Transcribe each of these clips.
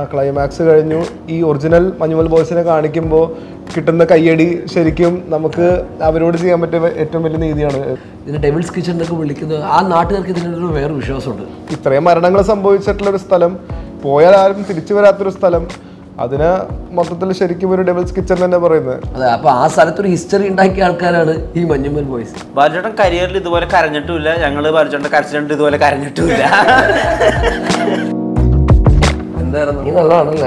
Climax കഴിഞ്ഞു ഈ original Manjummel ബോയ്സിനെ കാണിക്കുമ്പോൾ കിട്ടുന്ന കയ്യടി ശരിക്കും നമുക്ക് അവരോട് ചെയ്യാൻ പറ്റിയ ഏറ്റവും വലിയ നീതിയാണ് ഇതിന് ഡെവിൾസ് കിച്ചൺ എന്നൊക്കെ വിളിക്കുന്നത് ആ നാട്ടുകാർക്ക് ഇതിനൊരു വേറെ വിശ്വാസമുണ്ട് ഇത്രയും മരണങ്ങൾ സംഭവിച്ചിട്ടുള്ള ഒരു സ്ഥലം പോയാൽ ആരും തിരിച്ചു വരാത്തൊരു സ്ഥലം അതിന് മൊത്തത്തിൽ ശരിക്കും ഒരു ഡെവിൾസ് കിച്ചൺ തന്നെ പറയുന്നത് അതെ അപ്പൊ ആ സ്ഥലത്തൊരു ഹിസ്റ്ററി ഉണ്ടാക്കിയ ആൾക്കാരാണ് ഈ മഞ്ഞുമൽ ബോയ്സ് ബാലുചേട്ടൻ കരിയറിൽ ഇതുപോലെ കരഞ്ഞിട്ടുമില്ല ഞങ്ങള് ബാലുചേട്ടൻ കരച്ചിട്ടുണ്ട് ഇതുപോലെ കരഞ്ഞിട്ടുമില്ല എന്തായിരുന്നു നീ നല്ലതാണല്ലേ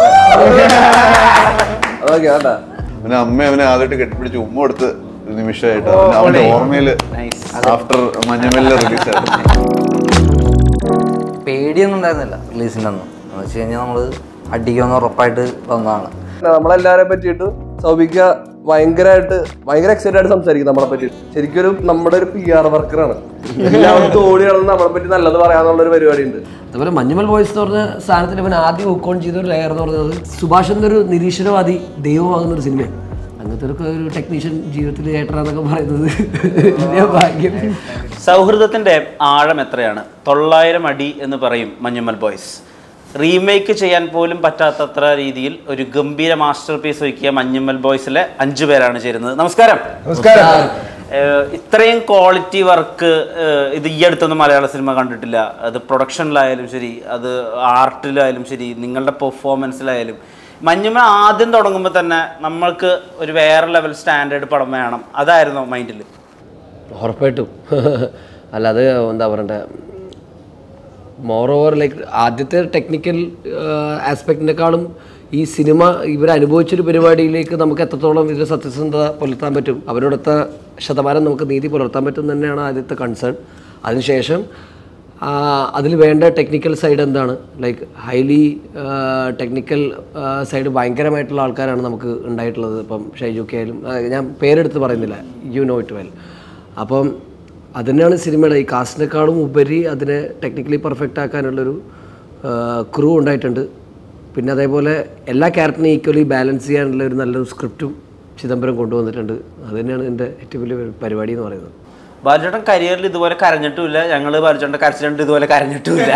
അതൊക്കെ കേട്ടാ അവനെ അമ്മ അവനെ ആദ്യമായിട്ട് കെട്ടിപ്പിടിച്ച് ഉമ്മ കൊടുത്ത് ഒരു നിമിഷമായിട്ട് അവന് അവന്റെ ഓർമ്മയില് ആഫ്റ്റർ മഞ്ഞമല്ല റിലീസ് ആയിരുന്നു പേടിയൊന്നും ഉണ്ടായിരുന്നില്ല റിലീസിൻ്റെ അന്ന് എന്ന് വെച്ച് കഴിഞ്ഞാൽ നമ്മൾ അടിക്കുമെന്ന് ഉറപ്പായിട്ട് വന്നതാണ് നമ്മളെല്ലാരെ പറ്റിയിട്ട് സൗഭിക്ക ഭയങ്കരമായിട്ട് ഭയങ്കര എക്സൈറ്റഡ് ആയിട്ട് സംസാരിക്കും നമ്മളെ പറ്റി ശരിക്കും ഒരു നമ്മുടെ ഒരു പി ആർ വർക്കറാണ് എല്ലാവർക്കും ഓടി നടന്ന് നമ്മളെ പറ്റി നല്ലത് പറയാന്നുള്ള ഒരു പരിപാടി ഉണ്ട് അതുപോലെ മഞ്ഞുമൽ ബോയ്സ് എന്ന് പറഞ്ഞ സാധനത്തിൽ ഇവൻ ആദ്യം ഹുക്കോൺ ചെയ്ത ഒരു ലെയർ എന്ന് പറയുന്നത് സുഭാഷ് എന്നൊരു നിരീശ്വരവാദി ദൈവമാകുന്ന ഒരു സിനിമയാണ് അങ്ങനത്തെ ഒരു ഒരു ടെക്നീഷ്യൻ ജീവിതത്തിൽ ഏട്ടനാന്നൊക്കെ പറയുന്നത് വലിയ ഭാഗ്യം സൗഹൃദത്തിന്റെ ആഴം എത്രയാണ് തൊള്ളായിരം അടി എന്ന് പറയും മഞ്ഞുമൽ ബോയ്സ് റീമേക്ക് ചെയ്യാൻ പോലും പറ്റാത്തത്ര രീതിയിൽ ഒരു ഗംഭീര മാസ്റ്റർ പീസ് ഒരുക്കിയ മഞ്ഞുമൽ ബോയ്സിലെ അഞ്ചു പേരാണ് ചേരുന്നത് നമസ്കാരം നമസ്കാരം ഏഹ് ഇത്രയും ക്വാളിറ്റി വർക്ക് ഇത് ഈ അടുത്തൊന്നും മലയാള സിനിമ കണ്ടിട്ടില്ല അത് പ്രൊഡക്ഷനിലായാലും ശരി അത് ആർട്ടിലായാലും ശരി നിങ്ങളുടെ പെർഫോമൻസിലായാലും മഞ്ഞുമ ആദ്യം തുടങ്ങുമ്പോൾ തന്നെ നമ്മൾക്ക് ഒരു വേറെ ലെവൽ സ്റ്റാൻഡേർഡ് പടം വേണം അതായിരുന്നു മൈൻഡിൽ ഉറപ്പായിട്ടും അല്ലാതെ എന്താ പറയണ്ടേ മോർ ഓവർ ലൈക്ക് ആദ്യത്തെ ടെക്നിക്കൽ ആസ്പെക്റ്റിനെക്കാളും ഈ സിനിമ ഇവർ അനുഭവിച്ചൊരു പരിപാടിയിലേക്ക് നമുക്ക് എത്രത്തോളം ഇതിൻ്റെ സത്യസന്ധത പുലർത്താൻ പറ്റും അവരോടൊത്ത ശതമാനം നമുക്ക് നീതി പുലർത്താൻ പറ്റും തന്നെയാണ് ആദ്യത്തെ കൺസേൺ അതിനുശേഷം അതിൽ വേണ്ട ടെക്നിക്കൽ സൈഡ് എന്താണ് ലൈക്ക് ഹൈലി ടെക്നിക്കൽ സൈഡ് ഭയങ്കരമായിട്ടുള്ള ആൾക്കാരാണ് നമുക്ക് ഉണ്ടായിട്ടുള്ളത് ഇപ്പം ഷൈജുക്കെ ആയാലും ആ, ഞാൻ പേരെടുത്ത് പറയുന്നില്ല യു നോ ഇറ്റ് വെൽ അപ്പം അതിനാണ് സിനിമയുടെ ഈ കാസ്റ്റിനേക്കാളും ഉപരി അതിനെ ടെക്നിക്കലി പെർഫെക്റ്റ് ആക്കാനുള്ളൊരു ക്രൂ ഉണ്ടായിട്ടുണ്ട് പിന്നെ അതേപോലെ എല്ലാ ക്യാരക്ടറിനെയും ഈക്വലി ബാലൻസ് ചെയ്യാനുള്ള ഒരു നല്ലൊരു സ്ക്രിപ്റ്റും ചിദംബരം കൊണ്ടുവന്നിട്ടുണ്ട് അത് തന്നെയാണ് എൻ്റെ ഏറ്റവും വലിയ പരിപാടി എന്ന് പറയുന്നത് ബാലുചേട്ടൻ കരിയറിൽ ഇതുപോലെ കരഞ്ഞിട്ടുമില്ല ഞങ്ങൾ ബാലുചേട്ടൻ്റെ കരച്ചിലുണ്ട് ഇതുപോലെ കരഞ്ഞിട്ടുമില്ല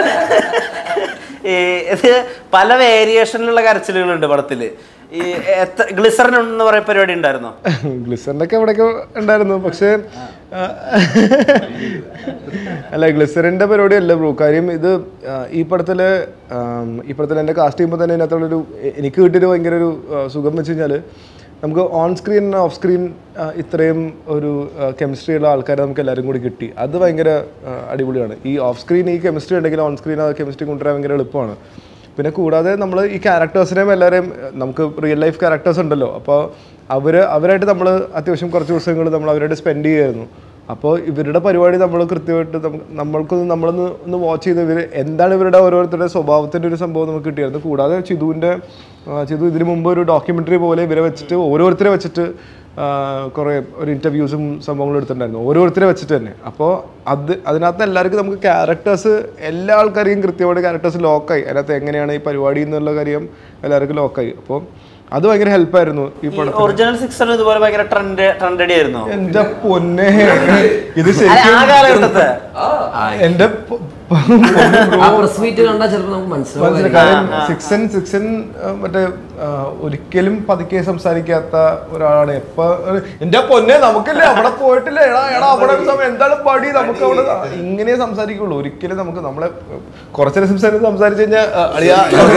ഈ ഇത് പല വേരിയേഷനിലുള്ള കരച്ചിലുകളുണ്ട് പടത്തിൽ ഈ എത്ര ഗ്ലിസറിൻ എന്ന് പറയുന്ന പരിപാടി ഉണ്ടായിരുന്നോ ഗ്ലിസറിനൊക്കെ ഇവിടെയൊക്കെ ഉണ്ടായിരുന്നു പക്ഷേ ആ, അല്ല ഗ്ലിസറിൻ്റെ പരിപാടി അല്ല ബ്രോ കാര്യം ഇത് ആ, ഈ പടത്തില് ആം, ഈ പടത്തിൽ എൻ്റെ കാസ്റ്റ് ചെയ്യുമ്പോൾ തന്നെ ഇതിനകത്തുള്ളൊരു എ- എനിക്ക് കിട്ടിയൊരു ഭയങ്കര ഒരു ആ, സുഖം വെച്ച് കഴിഞ്ഞാൽ നമുക്ക് ഓൺ സ്ക്രീൻ ഓഫ് സ്ക്രീൻ ഇത്രയും ഒരു കെമിസ്ട്രി ഉള്ള ആൾക്കാരെ നമുക്ക് എല്ലാവരും കൂടി കിട്ടി അത് ഭയങ്കര ആ, അടിപൊളിയാണ് ഈ ഓഫ് സ്ക്രീൻ ഈ കെമിസ്ട്രി ഉണ്ടെങ്കിൽ ഓൺ സ്ക്രീൻ ആ കെമിസ്ട്രി കൊണ്ടുവരാൻ ഭയങ്കര എളുപ്പമാണ് പിന്നെ കൂടാതെ നമ്മൾ ഈ ക്യാരക്ടേഴ്സിനെയും എല്ലാവരെയും നമുക്ക് റിയൽ ലൈഫ് ക്യാരക്ടേഴ്സ് ഉണ്ടല്ലോ അപ്പോൾ അവർ അവരായിട്ട് നമ്മൾ അത്യാവശ്യം കുറച്ച് ദിവസങ്ങൾ നമ്മൾ അവരായിട്ട് സ്പെൻഡ് ചെയ്യുമായിരുന്നു അപ്പോൾ ഇവരുടെ പരിപാടി നമ്മൾ കൃത്യമായിട്ട് നമുക്ക് നമ്മൾക്കൊന്ന് നമ്മളൊന്ന് ഒന്ന് വാച്ച് ചെയ്ത് ഇവർ എന്താണ് ഇവരുടെ ഓരോരുത്തരുടെ സ്വഭാവത്തിൻ്റെ ഒരു സംഭവം നമുക്ക് കിട്ടിയായിരുന്നു കൂടാതെ ചിതുവിൻ്റെ ആ, ചിതു ഇതിനു മുമ്പ് ഒരു ഡോക്യുമെൻ്ററി പോലെ ഇവരെ വെച്ചിട്ട് ഓരോരുത്തരെ വെച്ചിട്ട് ആ, കുറേ ഒരു ഇൻ്റർവ്യൂസും സംഭവങ്ങളും എടുത്തിട്ടുണ്ടായിരുന്നു ഓരോരുത്തരെ വെച്ചിട്ട് തന്നെ അപ്പോൾ അത് അതിനകത്ത് എല്ലാവർക്കും നമുക്ക് ക്യാരക്ടേഴ്സ് എല്ലാ ആൾക്കാരെയും കൃത്യമായിട്ട് ക്യാരക്ടേഴ്സ് ലോക്കായി അതിനകത്ത് എങ്ങനെയാണ് ഈ പരിപാടി എന്നുള്ള കാര്യം എല്ലാവർക്കും ലോക്കായി അപ്പോൾ അത് ഭയങ്കര ഹെൽപ്പായിരുന്നു ഈ പടം ഒറിജിനൽ സിക്സർ ഇതുപോലെ ഭയങ്കര ട്രെൻഡ് ട്രെൻഡടി ആയിരുന്നു എന്റെ പൊന്നെ ഇത് അല്ല, ശരിക്കും ആ കാലഘട്ടത്തെ എന്റെ പൊ- ആ പ്രസ് മീറ്റ് കണ്ടാൽ ചിലപ്പോൾ നമുക്ക് മനസ്സിലാവും മനസ്സിലായി കാര്യം സിക്സൻ സിക്സൻ മറ്റേ ആ, ഒരിക്കലും പതുക്കെ സംസാരിക്കാത്ത ഒരാളാണ് എപ്പ എന്റെ പൊന്നെ നമുക്കല്ലേ അവിടെ പോയിട്ടില്ല എടാ എടാ അവിടെ ഒരു സമയം എന്താണ് പടി നമുക്ക് അവിടെ ഇങ്ങനെ സംസാരിക്കുള്ളൂ ഒരിക്കലും നമുക്ക് നമ്മളെ കുറച്ചേരം സംസാരിച്ച് സംസാരിച്ചു കഴിഞ്ഞാൽ ആ, അളിയാ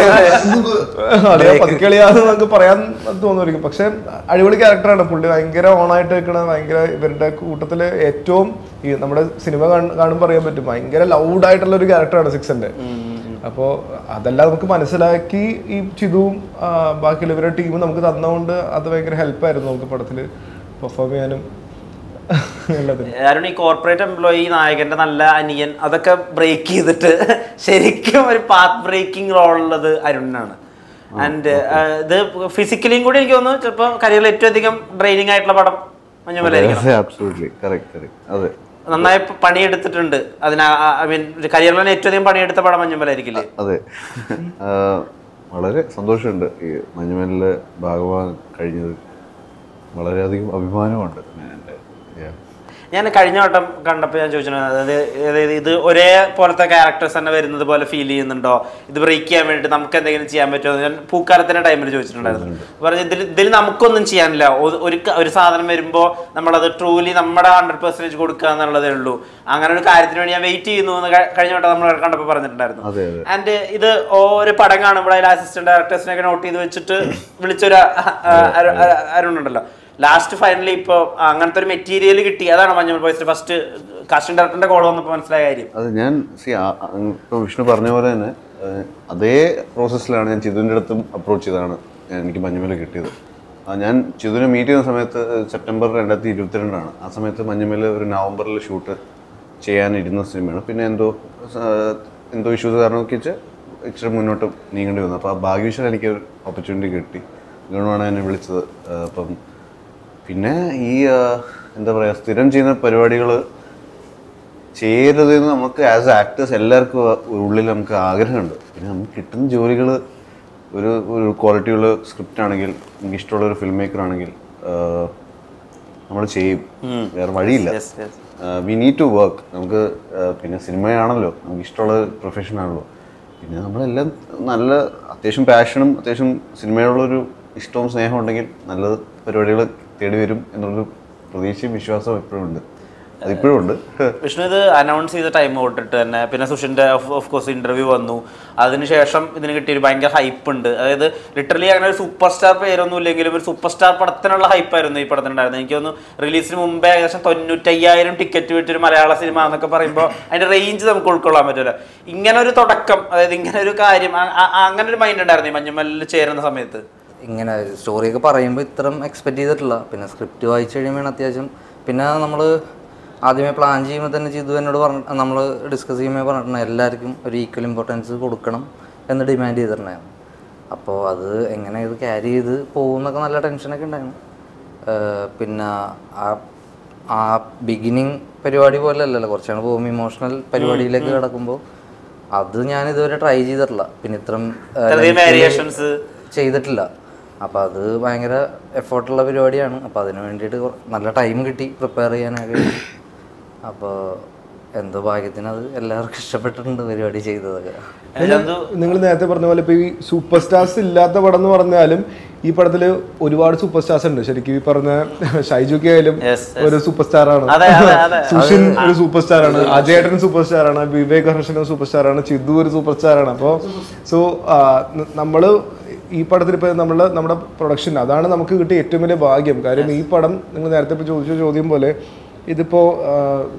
അളിയാ പതുക്കെ അളിയാന്ന് നമുക്ക് പറയാൻ തോന്നുമായിരിക്കും പക്ഷെ അടിപൊളി ക്യാരക്ടറാണ് പുള്ളി ഭയങ്കര ഓണായിട്ട് നിൽക്കണ ഭയങ്കര ഇവരുടെ കൂട്ടത്തില് ഏറ്റവും ഈ നമ്മുടെ സിനിമ കാണുമ്പോൾ അറിയാൻ പറ്റും ഭയങ്കര ലൗഡായിട്ടുള്ള ഒരു ക്യാരക്ടറാണ് സിക്സന്റെ അപ്പോൾ അതെല്ലാം നമുക്ക് മനസ്സിലാക്കി ഈ ചിതുവും ആ, ബാക്കിയുള്ള ഇവരുടെ ടീമും നമുക്ക് തന്നതുകൊണ്ട് അത് ഭയങ്കര ഹെൽപ്പായിരുന്നു നമുക്ക് പടത്തിൽ പെർഫോം ചെയ്യാനും എല്ലാത്തിനും ആരും ഈ കോർപ്പറേറ്റ് എംപ്ലോയി നായകന്റെ നല്ല അനിയൻ അതൊക്കെ ബ്രേക്ക് ചെയ്തിട്ട് ശരിക്കും ഒരു പാത്ത് ബ്രേക്കിംഗ് റോൾ ഉള്ളത് അരുണിനാണ് ആൻഡ് ഇത് ഫിസിക്കലിയും കൂടി എനിക്ക് തോന്നുന്നു ചിലപ്പോൾ കരിയറിൽ ഏറ്റവും അധികം ഡ്രെയിനിങ് ആയിട്ടുള്ള പടം മഞ്ഞുമലായിരിക്കണം ആബ്സോല്യൂട്ട്ലി കറക്റ്റ് കറക്റ്റ് അതെ നന്നായി പ- പണിയെടുത്തിട്ടുണ്ട് അതിന് ഐ മീൻ കരിയറിൽ തന്നെ ഏറ്റവും അധികം പണിയെടുത്ത പടം മഞ്ഞുമലായിരിക്കില്ലേ അതെ ആ, വളരെ സന്തോഷമുണ്ട് ഈ മഞ്ഞുമലിലെ ഭാഗമാകാൻ കഴിഞ്ഞത് വളരെയധികം അഭിമാനമുണ്ട് എൻ്റെ yeah. ഞാൻ കഴിഞ്ഞ വട്ടം കണ്ടപ്പോൾ ഞാൻ ചോദിച്ചു അതായത് അതായത് ഇത് ഒരേ പോലത്തെ ക്യാരക്ടേഴ്സ് തന്നെ വരുന്നത് പോലെ ഫീൽ ചെയ്യുന്നുണ്ടോ ഇത് ബ്രേക്ക് ചെയ്യാൻ വേണ്ടിയിട്ട് നമുക്ക് എന്തെങ്കിലും ചെയ്യാൻ പറ്റുമോ എന്ന് ഞാൻ പൂക്കാലത്തിന്റെ ടൈമിൽ ചോദിച്ചിട്ടുണ്ടായിരുന്നു പറഞ്ഞു ഇതിൽ ഇതിൽ നമുക്കൊന്നും ചെയ്യാനില്ല ഒ- ഒരു ക- ഒരു സാധനം വരുമ്പോൾ നമ്മളത് ട്രൂലി നമ്മുടെ ഹൺഡ്രഡ് പെർസെൻറ്റേജ് കൊടുക്കുക എന്നുള്ളതേ ഉള്ളൂ അങ്ങനെ ഒരു കാര്യത്തിന് വേണ്ടി ഞാൻ വെയിറ്റ് ചെയ്യുന്നു എന്ന് ക- കഴിഞ്ഞ വട്ടം നമ്മൾ കണ്ടപ്പോൾ പറഞ്ഞിട്ടുണ്ടായിരുന്നു അതെ, അതെ. ആൻഡ് ഇത് ഒരു പടം കാണുമ്പോൾ അതിൽ അസിസ്റ്റന്റ് ഡയറക്ടേഴ്സിനൊക്കെ നോട്ട് ചെയ്ത് വെച്ചിട്ട് വിളിച്ചൊരു അരുണുണ്ടല്ലോ ലാസ്റ്റ് ഫൈനലി ഇപ്പോൾ അങ്ങനത്തെ ഒരു മെറ്റീരിയൽ കിട്ടി അതാണ് മഞ്ഞൾ ബോയ്സിന്റെ ഫസ്റ്റ് കാസ്റ്റിംഗ് ഡയറക്ടറിന്റെ കോൾ വന്നപ്പോൾ മനസ്സിലായ കാര്യം അത് ഞാൻ സി ഇപ്പോൾ വിഷ്ണു പറഞ്ഞ പോലെ തന്നെ ആ, അതേ പ്രോസസ്സിലാണ് ഞാൻ ചിതുവിൻ്റെ അടുത്തും അപ്രോച്ച് ചെയ്താണ് ഞാൻ- എനിക്ക് മഞ്ഞുമല കിട്ടിയത് ആ, ഞാൻ ചിതുവിനെ മീറ്റ് ചെയ്യുന്ന സമയത്ത് സെപ്റ്റംബർ രണ്ടായിരത്തി ഇരുപത്തിരണ്ടാണ് ആ സമയത്ത് മഞ്ഞുമല ഒരു നവംബറിൽ ഷൂട്ട് ചെയ്യാനിരുന്ന സിനിമയാണ് പിന്നെ എന്തോ ആ, എന്തോ ഇഷ്യൂസ് കാരണമൊക്കെ വെച്ച് ഇച്ചിരി മുന്നോട്ട് നീങ്ങേണ്ടി വന്നു അപ്പോൾ ആ ഭാഗ്യവശാൽ എനിക്ക് ഒരു ഓപ്പർച്യൂണിറ്റി കിട്ടി ഗുണമാണ് എന്നെ വിളിച്ചത് ആ, അപ്പം പിന്നെ ഈ ആ, എന്താ പറയുക സ്ഥിരം ചെയ്യുന്ന പരിപാടികൾ ചെയ്യരുതെന്ന് നമുക്ക് ആസ് ആക്ടേഴ്സ് എല്ലാവർക്കും ഉള്ളിൽ നമുക്ക് ആഗ്രഹമുണ്ട് പിന്നെ നമുക്ക് കിട്ടുന്ന ജോലികൾ ഒരു ഒരു ക്വാളിറ്റിയുള്ള സ്ക്രിപ്റ്റ് ആണെങ്കിൽ നമുക്ക് ഇഷ്ടമുള്ള ഒരു ഫിൽം മേക്കർ ആണെങ്കിൽ നമ്മൾ ചെയ്യും വേറെ വഴിയില്ല Yes, yes. We need to work നമുക്ക് ആ, പിന്നെ സിനിമയാണല്ലോ നമുക്ക് ഇഷ്ടമുള്ള പ്രൊഫഷൻ ആണല്ലോ പിന്നെ നമ്മളെല്ലാം നല്ല അത്യാവശ്യം പാഷനും അത്യാവശ്യം സിനിമയോടുള്ളൊരു ഇഷ്ടവും സ്നേഹവും ഉണ്ടെങ്കിൽ നല്ല പരിപാടികൾ തേടി വരും എന്നുള്ളൊരു പ്രതീക്ഷയും വിശ്വാസവും എപ്പോഴും ഉണ്ട് അതിപ്പോഴും ഉണ്ട് വിഷ്ണു ഇത് അനൗൺസ് ചെയ്ത ടൈം തൊട്ടിട്ട് തന്നെ പിന്നെ സുഷിന്റെ ഓഫ് കോഴ്സ് ഇന്റർവ്യൂ വന്നു അതിനുശേഷം ഇതിന് കിട്ടിയൊരു ഭയങ്കര ഹൈപ്പ് ഉണ്ട് അതായത് ലിറ്ററലി അങ്ങനെ ഒരു സൂപ്പർ സ്റ്റാർ പേരൊന്നും ഇല്ലെങ്കിലും ഒരു സൂപ്പർ സ്റ്റാർ പടത്തിനുള്ള ഹൈപ്പായിരുന്നു ഈ പടത്തിനുണ്ടായിരുന്നത് എനിക്ക് തോന്നുന്നു റിലീസിന് മുമ്പേ ഏകദേശം തൊണ്ണൂറ്റയ്യായിരം ടിക്കറ്റ് വിറ്റൊരു മലയാള സിനിമ എന്നൊക്കെ പറയുമ്പോൾ അതിന്റെ റേഞ്ച് നമുക്ക് ഉൾക്കൊള്ളാൻ പറ്റില്ല ഇങ്ങനെ ഒരു തുടക്കം അതായത് ഇങ്ങനെ ഒരു കാര്യം ആ- ആ- അങ്ങനെ ഒരു മൈൻഡ് ഉണ്ടായിരുന്നു ഈ മഞ്ഞുമല്ലിൽ ചേരുന്ന സമയത്ത് ഇങ്ങനെ സ്റ്റോറിയൊക്കെ പറയുമ്പോൾ ഇത്രയും എക്സ്പെക്ട് ചെയ്തിട്ടില്ല പിന്നെ സ്ക്രിപ്റ്റ് വായിച്ചു കഴിയുമ്പോൾ അത്യാവശ്യം പിന്നെ നമ്മൾ ആദ്യമേ പ്ലാൻ ചെയ്യുമ്പോൾ തന്നെ ചെയ്തു എന്നോട് പറഞ്ഞ നമ്മൾ ഡിസ്കസ് ചെയ്യുമ്പോൾ പറഞ്ഞിട്ടുണ്ട് എല്ലാവർക്കും ഒരു ഈക്വൽ ഇമ്പോർട്ടൻസ് കൊടുക്കണം എന്ന് ഡിമാൻഡ് ചെയ്തിട്ടുണ്ടായിരുന്നു അപ്പോൾ അത് എങ്ങനെ ഇത് ക്യാരി ചെയ്ത് പോകുമെന്നൊക്കെ നല്ല ടെൻഷനൊക്കെ ഉണ്ടായിരുന്നു ഏഹ് പിന്നെ ആ ആ ബിഗിനിങ് പരിപാടി പോലെ അല്ലല്ലോ കുറച്ചാണ് പോകുമ്പോൾ ഇമോഷണൽ പരിപാടിയിലേക്ക് കിടക്കുമ്പോൾ അത് ഞാൻ ഇതുവരെ ട്രൈ ചെയ്തിട്ടില്ല പിന്നെ ഇത്രയും ഏഹ്, ഇത്രയധികം length ല് variations. ചെയ്തിട്ടില്ല അപ്പോൾ അത് ഭയങ്കര എഫേർട്ടുള്ള പരിപാടിയാണ് അപ്പോൾ അതിന് വേണ്ടിയിട്ട് കൊ- നല്ല ടൈം കിട്ടി പ്രിപ്പയർ ചെയ്യാനൊക്കെ അപ്പോൾ എന്തോ ഭാഗ്യത്തിന് അത് എല്ലാവർക്കും ഇഷ്ടപ്പെട്ടിട്ടുണ്ട് പരിപാടി ചെയ്തതൊക്കെ ചന്തു നിങ്ങൾ നേരത്തെ പറഞ്ഞ പോലെ ഇപ്പൊ ഈ സൂപ്പർ സ്റ്റാർസ് ഇല്ലാത്ത പടം എന്ന് പറഞ്ഞാലും ഈ പടത്തില് ഒരുപാട് സൂപ്പർ സ്റ്റാർസ് ഉണ്ട് ശരിക്കും ഈ പറഞ്ഞ ഷൈജുക്ക് ആയാലും Yes, ഒരു സൂപ്പർ സ്റ്റാർ ആണ് അതെ, അതെ, അതെ. സുഷിൻ ഒരു സൂപ്പർ സ്റ്റാർ ആണ് അജയേട്ടൻ സൂപ്പർ സ്റ്റാർ ആണ് വിവേക് ഹർഷൻ സൂപ്പർ സ്റ്റാർ ആണ് ചിതു ഒരു സൂപ്പർ സ്റ്റാർ ആണ് അപ്പോൾ സോ നമ്മള് ഈ പടത്തിൽ ഇപ്പൊ നമ്മള് നമ്മുടെ പ്രൊഡക്ഷൻ അതാണ് നമുക്ക് കിട്ടിയ ഏറ്റവും വലിയ ഭാഗ്യം കാര്യം ഈ പടം നിങ്ങൾ നേരത്തെ ഇപ്പൊ ചോദിച്ച ചോദ്യം പോലെ ഇതിപ്പോ ആ,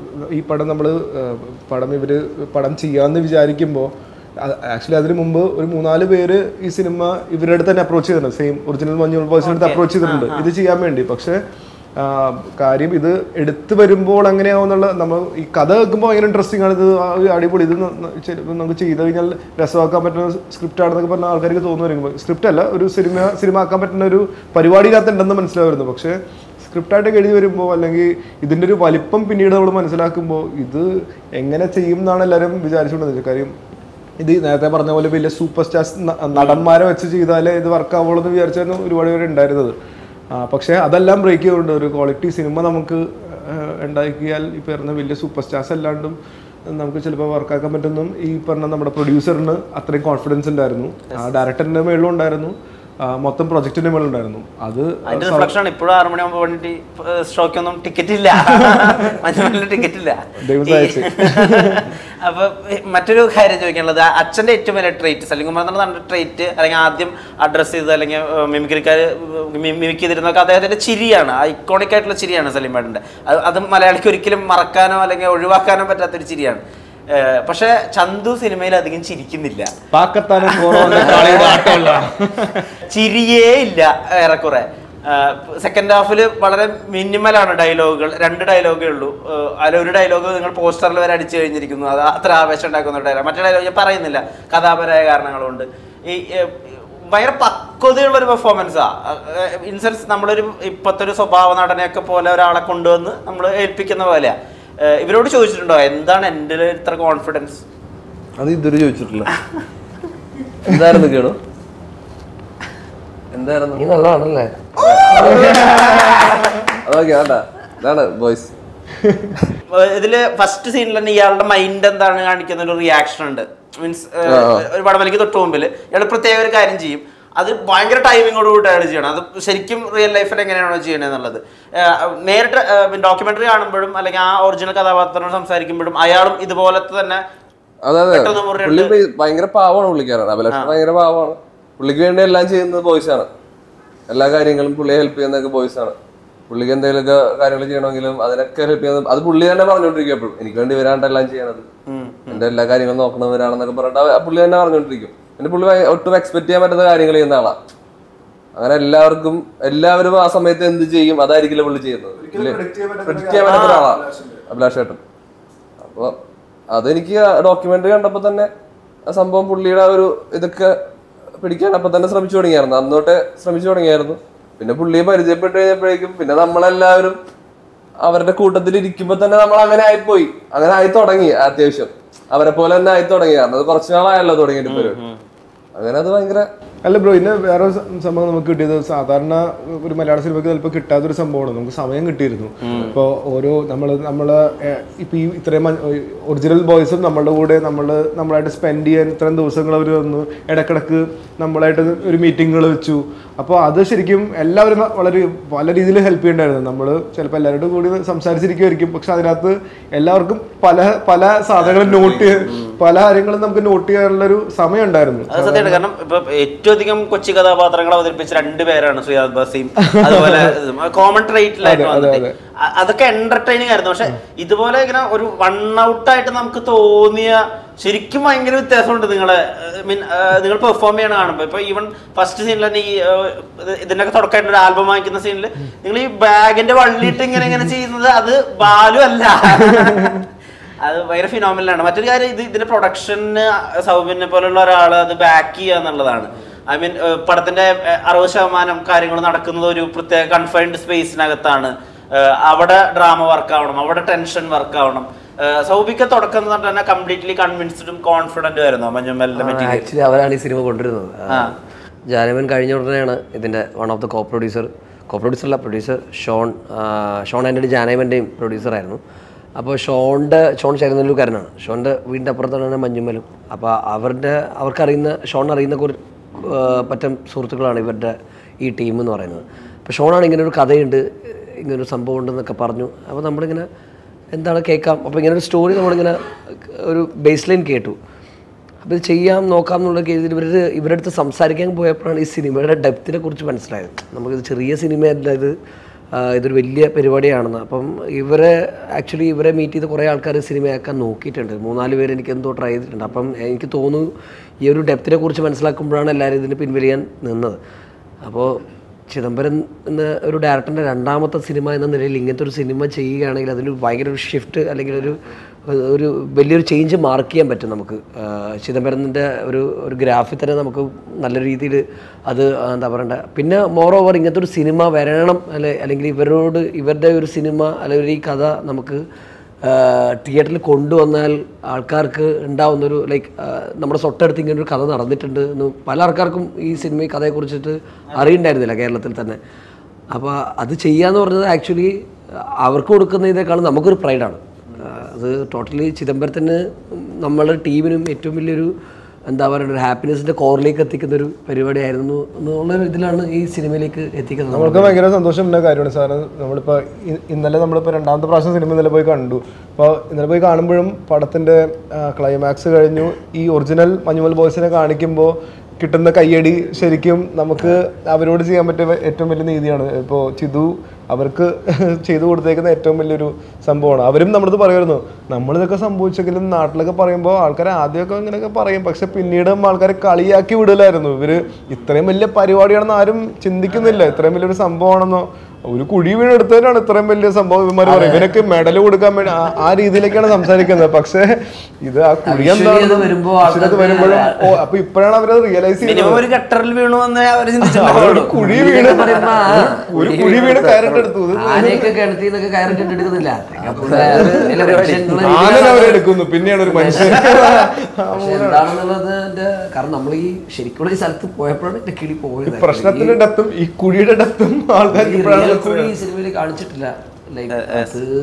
ഈ പടം നമ്മൾ പടം ഇവര് പടം ചെയ്യാന്ന് വിചാരിക്കുമ്പോൾ ആക്ച്വലി അതിന് മുമ്പ് ഒരു മൂന്നാല് പേര് ഈ സിനിമ ഇവരുടെ അടുത്ത് തന്നെ അപ്രോച്ച് ചെയ്തിട്ടുണ്ട് സെയിം ഒറിജിനൽ മഞ്ഞുൾ ബോയ്സിന്റെ അടുത്ത് അപ്രോച്ച് ചെയ്തിട്ടുണ്ട് ഇത് ചെയ്യാൻ വേണ്ടി പക്ഷേ ആ, കാര്യം ഇത് എടുത്തു വരുമ്പോൾ എങ്ങനെയാവുന്നുള്ള നമ്മൾ ഈ കഥ കേൾക്കുമ്പോൾ ഭയങ്കര ഇൻട്രസ്റ്റിംഗ് ആണ് ഇത് ആ ഒരു അടിപൊളി ഇത് ന- ന- ശരി, ഇത് നമുക്ക് ചെയ്ത് കഴിഞ്ഞാൽ രസമാക്കാൻ പറ്റുന്ന സ്ക്രിപ്റ്റ് ആണെന്നൊക്കെ പറഞ്ഞ ആൾക്കാർക്ക് തോന്നുമായിരിക്കും സ്ക്രിപ്റ്റ് അല്ല ഒരു സിനിമ സിനിമ ആക്കാൻ പറ്റുന്ന ഒരു പരിപാടിക്കകത്തുണ്ടെന്ന് മനസ്സിലാവുന്നു പക്ഷേ സ്ക്രിപ്റ്റായിട്ടൊക്കെ എഴുതി വരുമ്പോൾ അല്ലെങ്കിൽ ഇതിൻ്റെ ഒരു വലിപ്പം പിന്നീട് നമ്മൾ മനസ്സിലാക്കുമ്പോൾ ഇത് എങ്ങനെ ചെയ്യും എന്നാണ് എല്ലാവരും വിചാരിച്ചുകൊണ്ടിരുന്നത് കാര്യം ഇത് നേരത്തെ പറഞ്ഞ പോലെ വലിയ സൂപ്പർ സ്റ്റാർസ് നടന്മാരെ വെച്ച് ചെയ്താലേ ഇത് വർക്ക് ആവുള്ളൂ എന്ന് വിചാരിച്ചായിരുന്നു ഒരുപാട് പേര് ഉണ്ടായിരുന്നത് ആ, പക്ഷേ അതെല്ലാം ബ്രേക്ക് ചെയ്തുകൊണ്ട് ഒരു ക്വാളിറ്റി സിനിമ നമുക്ക് ആ, ഉണ്ടാക്കിയാൽ ഈ പറഞ്ഞ വലിയ സൂപ്പർ സ്റ്റാർസ് അല്ലാണ്ടും നമുക്ക് ചിലപ്പോൾ വർക്കാക്കാൻ പറ്റുന്നും ഈ പറഞ്ഞ നമ്മുടെ പ്രൊഡ്യൂസറിന് അത്രയും കോൺഫിഡൻസ് ഉണ്ടായിരുന്നു ആ ഡയറക്ടറിന്റെ മേളിലും ഉണ്ടായിരുന്നു ആ, മൊത്തം പ്രൊജക്ടിന്റെ മേളിലും ഉണ്ടായിരുന്നു അത് അതിന്റെ റിഫ്ലക്ഷൻ ആണ് ഇപ്പോഴും ആറു മണിയാകുമ്പോൾ വേണ്ടി സ്റ്റോക്കൊന്നും ടിക്കറ്റ് ഇല്ല മഞ്ഞുമല്ലിന് ടിക്കറ്റ് ഇല്ല ദൈവം ഈ- സഹായിച്ച്. അപ്പൊ മറ്റൊരു കാര്യം ചോദിക്കാനുള്ളത് ആ അച്ഛന്റെ ഏറ്റവും വലിയ ട്രേറ്റ് സലിംകുമാർ എന്ന് പറഞ്ഞ ട്രേറ്റ് അല്ലെങ്കിൽ ആദ്യം അഡ്രസ് ചെയ്തത് അല്ലെങ്കിൽ മിമിക്രിക്കാർ മിമിക് ചെയ്തിരുന്നൊക്കെ അദ്ദേഹത്തിന്റെ ചിരിയാണ് ഐക്കോണിക് ആയിട്ടുള്ള ചിരിയാണ് സലീമേട്ടന്റെ അത് അത് മലയാളിക്ക് ഒരിക്കലും മറക്കാനോ അല്ലെങ്കിൽ ഒഴിവാക്കാനോ പറ്റാത്തൊരു ചിരിയാണ് ഏഹ് പക്ഷെ ചന്തു സിനിമയിൽ അധികം ചിരിക്കുന്നില്ല പാക്കത്താനും കോറോന്റെ കാളിയുടെ ആട്ടമുള്ള ചിരിയേ ഇല്ല ഏറെക്കുറെ സെക്കൻഡ് ഹാഫിൽ വളരെ മിനിമലാണ് ഡയലോഗുകൾ രണ്ട് ഡയലോഗേ ഉള്ളൂ ആഹ് അതിൽ ഒരു ഡയലോഗ് നിങ്ങൾ പോസ്റ്ററിൽ വരെ അടിച്ചു കഴിഞ്ഞിരിക്കുന്നു അത് അത്ര ആവേശം ഉണ്ടാക്കുന്ന ഡയലോഗ് മറ്റേ ഡയലോഗ് ഞാൻ പറയുന്നില്ല കഥാപരമായ കാരണങ്ങളുണ്ട് ഈ ഏഹ്, ഭയങ്കര പക്വതയുള്ള ഒരു പെർഫോമൻസാ ഇൻസെൻസ് നമ്മളൊരു ഇപ്പോഴത്തെ ഒരു സ്വഭാവ നടനെയൊക്കെ പോലെ ഒരാളെ കൊണ്ടുവന്ന് നമ്മൾ ഏൽപ്പിക്കുന്ന പോലെയാ ഏഹ്, ഇവരോട് ചോദിച്ചിട്ടുണ്ടോ എന്താണ് എൻ്റെ ഇത്ര കോൺഫിഡൻസ് അത് ഇതുവരെ ചോദിച്ചിട്ടില്ല എന്തായിരുന്നു കേണു എന്തായിരുന്നു നീ നല്ലതാണല്ലേ അതൊക്കെ വേണ്ട ഇതാണ് ബോയ്സ് ഇതില് ഫസ്റ്റ് സീനിൽ തന്നെ ഇയാളുടെ മൈൻഡ് എന്താണ് കാണിക്കുന്ന ഒരു റിയാക്ഷൻ ഉണ്ട് മീൻസ് ഒരു വടമലിക്ക് തൊട്ട് മുമ്പിൽ ഇയാൾ പ്രത്യേക ഒരു കാര്യം ചെയ്യും അത് ഭയങ്കര ടൈമിങ്ങോട് കൂടി അയാൾ ചെയ്യണം അത് ശരിക്കും റിയൽ ലൈഫിൽ എങ്ങനെയാണോ ചെയ്യണത് എന്നുള്ളത് ഏഹ് നേരിട്ട് ഡോക്യുമെന്ററി കാണുമ്പോഴും അല്ലെങ്കിൽ ആ ഒറിജിനൽ കഥാപാത്രത്തോട് സംസാരിക്കുമ്പോഴും അയാളും ഇതുപോലത്തെ തന്നെ അതെ അതെ പെട്ടെന്ന് മുറിയുണ്ട്. പുള്ളി ഭയ- ഭയങ്കര പാവമാണ് പുള്ളിക്കാരൻ അഭിലാഷ് ഭയങ്കര പാവമാണ് പുള്ളിക്ക് വേണ്ടി എല്ലാം ചെയ്യുന്നത് ബോയ്സ് ആണ് എല്ലാ കാര്യങ്ങളും പുള്ളിയെ ഹെൽപ്പ് ചെയ്യുന്നതൊക്കെ ബോയ്സ് ആണ് പുള്ളിക്ക് എന്തെങ്കിലുമൊക്കെ കാര്യങ്ങൾ ചെയ്യണമെങ്കിലും അതിനൊക്കെ ഹെൽപ്പ് ചെയ്യുന്നത് അത് പുള്ളി തന്നെ പറഞ്ഞുകൊണ്ടിരിക്കും എപ്പോഴും എനിക്ക് വേണ്ടി ഇവരാണ്ട് എല്ലാം ചെയ്യണത് എന്റെ എല്ലാ കാര്യങ്ങളും നോക്കണവരാണെന്നൊക്കെ പറഞ്ഞിട്ട് ആ പുള്ളി തന്നെ പറഞ്ഞുകൊണ്ടിരിക്കും പിന്നെ പുള്ളി ഭയ- ഒട്ടും എക്സ്പെക്ട് ചെയ്യാൻ പറ്റുന്ന കാര്യങ്ങൾ ചെയ്യുന്ന ആളാ അങ്ങനെ എല്ലാവർക്കും എല്ലാവരും ആ സമയത്ത് എന്ത് ചെയ്യും അതായിരിക്കില്ല പുള്ളി ചെയ്യുന്നത് പ്രഡിക്റ്റ് ചെയ്യാൻ പറ്റുന്ന ഒരാളാണ് അഭിലാഷ് ഏട്ടൻ അപ്പൊ അതെനിക്ക് ഡോക്യുമെന്ററി കണ്ടപ്പോ തന്നെ ആ സംഭവം പുള്ളിയുടെ ആ ഒരു ഇതൊക്കെ പിടിക്കാൻ അപ്പൊ തന്നെ ശ്രമിച്ചു തുടങ്ങിയായിരുന്നു അന്ന് തൊട്ടേ ശ്രമിച്ചു തുടങ്ങിയായിരുന്നു പിന്നെ പുള്ളിയെ പരിചയപ്പെട്ട് കഴിഞ്ഞപ്പോഴേക്കും പിന്നെ നമ്മളെല്ലാവരും അവരുടെ കൂട്ടത്തിൽ ഇരിക്കുമ്പോ തന്നെ നമ്മൾ അങ്ങനെ ആയിപ്പോയി അങ്ങനെ ആയി തുടങ്ങി അത്യാവശ്യം അവരെ പോലെ തന്നെ ആയി തുടങ്ങി കാരണം അത് കുറച്ചു നാളായല്ലോ തുടങ്ങിയിട്ട് പരിപാടി അങ്ങനെ അത് ഭയങ്കര അല്ല ബ്രോ ഇന്ന് വേറെ ഒരു സം- സംഭവം നമുക്ക് കിട്ടിയത് സാധാരണ ഒരു മലയാള സിനിമയ്ക്ക് ചിലപ്പോൾ കിട്ടാത്തൊരു സംഭവമാണ് നമുക്ക് സമയം കിട്ടിയിരുന്നു ഇപ്പോൾ ഓരോ നമ്മൾ നമ്മൾ ഇപ്പോൾ ഈ ഇത്രയും ഒറിജിനൽ ബോയ്സും നമ്മളുടെ കൂടെ നമ്മൾ നമ്മളായിട്ട് സ്പെൻഡ് ചെയ്യാൻ ഇത്രയും ദിവസങ്ങൾ അവർ വന്നു ഇടക്കിടക്ക് നമ്മളായിട്ട് ഒരു മീറ്റിങ്ങുകൾ വെച്ചു അപ്പോൾ അത് ശരിക്കും എല്ലാവരും വളരെ പല രീതിയിൽ ഹെൽപ്പ് ചെയ്യണ്ടായിരുന്നു നമ്മൾ ചിലപ്പോൾ എല്ലാവരോടും കൂടി സംസാരിച്ചിരിക്കുമായിരിക്കും പക്ഷെ അതിനകത്ത് എല്ലാവർക്കും പല പല സാധനങ്ങളും നോട്ട് ചെയ്ത് പല കാര്യങ്ങളും നമുക്ക് നോട്ട് ചെയ്യാനുള്ള ഒരു സമയം ഉണ്ടായിരുന്നു അത് സത്യമാണ് കാരണം ഇപ്പൊ ഏറ്റവും അധികം കൊച്ചി കഥാപാത്രങ്ങൾ അവതരിപ്പിച്ച രണ്ടുപേരാണ് ശ്രീനാഥ് ബസീം അതുപോലെ കോമൺ ട്രേറ്റിലായിട്ട് വന്നിട്ട് അ- അതൊക്കെ എന്റർടൈനിങ് ആയിരുന്നു പക്ഷെ ഇതുപോലെ ഇങ്ങനെ ഒരു വൺ ഔട്ട് ആയിട്ട് നമുക്ക് തോന്നിയ ശരിക്കും ഭയങ്കര വ്യത്യാസമുണ്ട് നിങ്ങളെ മീൻ നിങ്ങൾ പെർഫോം ചെയ്യണ കാണുമ്പോൾ ഇപ്പൊ ഈവൻ ഫസ്റ്റ് സീനിൽ തന്നെ ഈ ഏഹ്, ഇത് ഇതിന്റെയൊക്കെ തുടക്കമായിട്ട് ഒരു ആൽബം വാങ്ങിക്കുന്ന സീനിൽ നിങ്ങൾ ഈ ബാഗിന്റെ വള്ളിയിട്ട് ഇങ്ങനെ ഇങ്ങനെ ചെയ്യുന്നത് അത് ബാലു അല്ല അത് ഭയങ്കര ഫിനോമിനലാണ് മറ്റൊരു കാര്യം ഇത് ഇതിന്റെ പ്രൊഡക്ഷന് സൗബിനെ പോലുള്ള ഒരാൾ അത് ബാക്ക് ചെയ്യുക എന്നുള്ളതാണ് ഐ മീൻ പടത്തിന്റെ ഏഹ്, അറുപത് ശതമാനം കാര്യങ്ങൾ നടക്കുന്നത് ഒരു പ്രത്യേക കൺഫൈൻഡ് സ്പേസിനകത്താണ് ഏഹ്, അവിടെ ഡ്രാമ വർക്ക് ആവണം അവിടെ ടെൻഷൻ വർക്ക് ആവണം ഏഹ്, സൗബിക്ക് തുടക്കം എന്ന് പറഞ്ഞാൽ കംപ്ലീറ്റ്ലി കൺവിൻസ്ഡും കോൺഫിഡന്റും ആയിരുന്നു മഞ്ഞുമലിന്റെ മെറ്റീരിയൽ ആക്ച്വലി അവരാണ് ഈ സിനിമ കൊണ്ടുവരുന്നത് ജാനവൻ കഴിഞ്ഞ ഉടനെയാണ് ഇതിൻ്റെ one of the co producer co producer അല്ല പ്രൊഡ്യൂസർ ഷോൺ ആ, ഷോൺ ആൻ്റണി ജാനവൻ്റെയും പ്രൊഡ്യൂസറായിരുന്നു അപ്പോൾ ഷോണിൻ്റെ ഷോൺ ചേരുന്നല്ലൂക്കാരനാണ് ഷോണിൻ്റെ വീടിൻ്റെ അപ്പുറത്താണ് മഞ്ഞുമലും അപ്പോൾ അവരുടെ അവർക്കറിയുന്ന ഷോൺ അറിയുന്ന കുറേ പറ്റം സുഹൃത്തുക്കളാണ് ഇവരുടെ ഈ ടീം എന്ന് പറയുന്നത് അപ്പോൾ ഷോണാണ് ഇങ്ങനെ ഒരു കഥയുണ്ട് ഇങ്ങനൊരു സംഭവം ഉണ്ടെന്നൊക്കെ പറഞ്ഞു അപ്പോൾ നമ്മളിങ്ങനെ എന്താണ് കേൾക്കാം അപ്പോൾ ഇങ്ങനെ ഒരു സ്റ്റോറി നമ്മളിങ്ങനെ ഒരു ബേസ് ലൈൻ കേട്ടു അപ്പോൾ ഇത് ചെയ്യാം നോക്കാം എന്നുള്ള കേസിൽ ഇവർ ഇവരുടെ അടുത്ത് സംസാരിക്കാൻ പോയപ്പോഴാണ് ഈ സിനിമയുടെ ഡെപ്തിനെ കുറിച്ച് മനസ്സിലായത് നമുക്കിത് ചെറിയ സിനിമയല്ല ഇത് ആ, ഇതൊരു വലിയ പരിപാടിയാണെന്ന് അപ്പം ഇവരെ ആക്ച്വലി ഇവരെ മീറ്റ് ചെയ്ത് കുറേ ആൾക്കാർ സിനിമയാക്കാൻ നോക്കിയിട്ടുണ്ട് മൂന്നാല് പേര് എനിക്ക് എന്തോ ട്രൈ ചെയ്തിട്ടുണ്ട് അപ്പം എനിക്ക് തോന്നുന്നു ഈ ഒരു ഡെപ്തിനെ കുറിച്ച് മനസ്സിലാക്കുമ്പോഴാണ് എല്ലാവരും ഇതിന് പിൻവലിയാൻ നിന്നത് അപ്പോൾ ചിദംബരം എന്ന ഒരു ഡയറക്ടറിൻ്റെ രണ്ടാമത്തെ സിനിമ എന്ന നിലയിൽ ഇങ്ങനത്തെ ഒരു സിനിമ ചെയ്യുകയാണെങ്കിൽ അതിൽ ഭയങ്കര ഒരു ഷിഫ്റ്റ് അല്ലെങ്കിൽ ഒരു ഒരു വലിയൊരു ചേഞ്ച് മാർക്ക് ചെയ്യാൻ പറ്റും നമുക്ക് ആഹ് ചിദംബരത്തിൻ്റെ ഒരു ഒരു ഗ്രാഫിൽ തന്നെ നമുക്ക് നല്ല രീതിയിൽ അത് എന്താ പറയണ്ട പിന്നെ മോർ ഓവർ ഇങ്ങനത്തെ ഒരു സിനിമ വരണം അല്ലെ അല്ലെങ്കിൽ ഇവരോട് ഇവരുടെ ഒരു സിനിമ അല്ലെങ്കിൽ ഈ കഥ നമുക്ക് തിയേറ്ററിൽ കൊണ്ടുവന്നാൽ ആൾക്കാർക്ക് ഉണ്ടാവുന്നൊരു ലൈക്ക് നമ്മുടെ തൊട്ടടുത്ത് ഇങ്ങനെ ഒരു കഥ നടന്നിട്ടുണ്ട് എന്ന് പല ആൾക്കാർക്കും ഈ സിനിമ കഥയെക്കുറിച്ചിട്ട് അറിയണ്ടായിരുന്നില്ല കേരളത്തിൽ തന്നെ അപ്പോൾ അത് ചെയ്യാന്ന് പറഞ്ഞത് ആക്ച്വലി അവർക്ക് കൊടുക്കുന്നതിനേക്കാളും നമുക്കൊരു പ്രൈഡാണ് അത് ടോട്ടലി ചിദംബരത്തിന് നമ്മളുടെ ടീമിനും ഏറ്റവും വലിയൊരു എന്താ പറയുക ഒരു ഹാപ്പിനെസിൻ്റെ കോറിലേക്ക് എത്തിക്കുന്ന ഒരു പരിപാടിയായിരുന്നു എന്നുള്ള ഇതിലാണ് ഈ സിനിമയിലേക്ക് എത്തിക്കുന്നത് നമ്മൾക്ക് ഭയങ്കര സന്തോഷമുള്ള കാര്യമാണ് സാറ് നമ്മളിപ്പോൾ ഇ- ഇന്നലെ നമ്മളിപ്പോൾ രണ്ടാമത്തെ പ്രാവശ്യം സിനിമ ഇന്നലെ പോയി കണ്ടു അപ്പോൾ ഇന്നലെ പോയി കാണുമ്പോഴും പടത്തിൻ്റെ ക്ലൈമാക്സ് കഴിഞ്ഞു ഈ ഒറിജിനൽ മഞ്ഞുമൽ ബോയ്സിനെ കാണിക്കുമ്പോൾ കിട്ടുന്ന കയ്യടി ശരിക്കും നമുക്ക് അവരോട് ചെയ്യാൻ പറ്റിയ ഏറ്റവും വലിയ നീതിയാണ് ഇപ്പോൾ ചിതു അവർക്ക് ചെയ്തു കൊടുത്തേക്കുന്ന ഏറ്റവും വലിയൊരു സംഭവമാണ് അവരും നമ്മളത് പറയുമായിരുന്നു നമ്മളിതൊക്കെ സംഭവിച്ചെങ്കിലും നാട്ടിലൊക്കെ പറയുമ്പോൾ ആൾക്കാർ ആദ്യമൊക്കെ ഇങ്ങനെയൊക്കെ പറയും പക്ഷെ പിന്നീട് ആൾക്കാരെ കളിയാക്കി വിടലായിരുന്നു ഇവര് ഇത്രയും വലിയ പരിപാടിയാണെന്ന് ആരും ചിന്തിക്കുന്നില്ല ഇത്രയും വലിയൊരു സംഭവമാണെന്നോ ഒരു കുഴി വീണെടുത്തതിനാണ് ഇത്രയും വലിയ സംഭവം ഇവന്മാർ പറയും ഇവനൊക്കെ മെഡൽ കൊടുക്കാൻ വേണ്ടി ആ- ആ രീതിയിലേക്കാണ് സംസാരിക്കുന്നത് പക്ഷേ ഇത് ആ കുഴി Visually എന്താണ് അത് വരുമ്പോ visually അത് വരുമ്പോഴും ഓ അപ്പൊ ഇപ്പോഴാണ് അവരത് റിയലൈസ് മിനിമം ചെയ്യുന്നത് ഒരു ഗട്ടറിൽ വീണു എന്ന് അവർ ഒരു ചിന്തിച്ചിട്ടുണ്ടാവുള്ളൂ കുഴി വീണ് പറയുമ്പോ ആ, ഒരു കുഴി വീണ് കയറിട്ടെടുത്തു ഇത് ആനയൊക്കെ കിണറ്റിൽ നിന്നൊക്കെ കയറിട്ട് എടുക്കുന്നില്ല ആനനെ അവരെടുക്കുന്നു പിന്നെയാണ് ഒരു മനുഷ്യൻ പക്ഷെ എന്താണെന്നുള്ളത് എൻ്റെ കാരണം നമ്മൾ ഈ ശരിക്കുള്ള ഈ സ്ഥലത്ത് പോയപ്പോഴാണ് എന്റെ കിളി പോയത് പ്രശ്നത്തിന്റെ ഡെപ്തും ഈ കുഴിയുടെ ഡെപ്തും ആൾക്കാർക്ക് ഇപ്പോഴാണ് ഈ സിനിമയിൽ കാണിച്ചിട്ടില്ല ലൈക്ക് അത്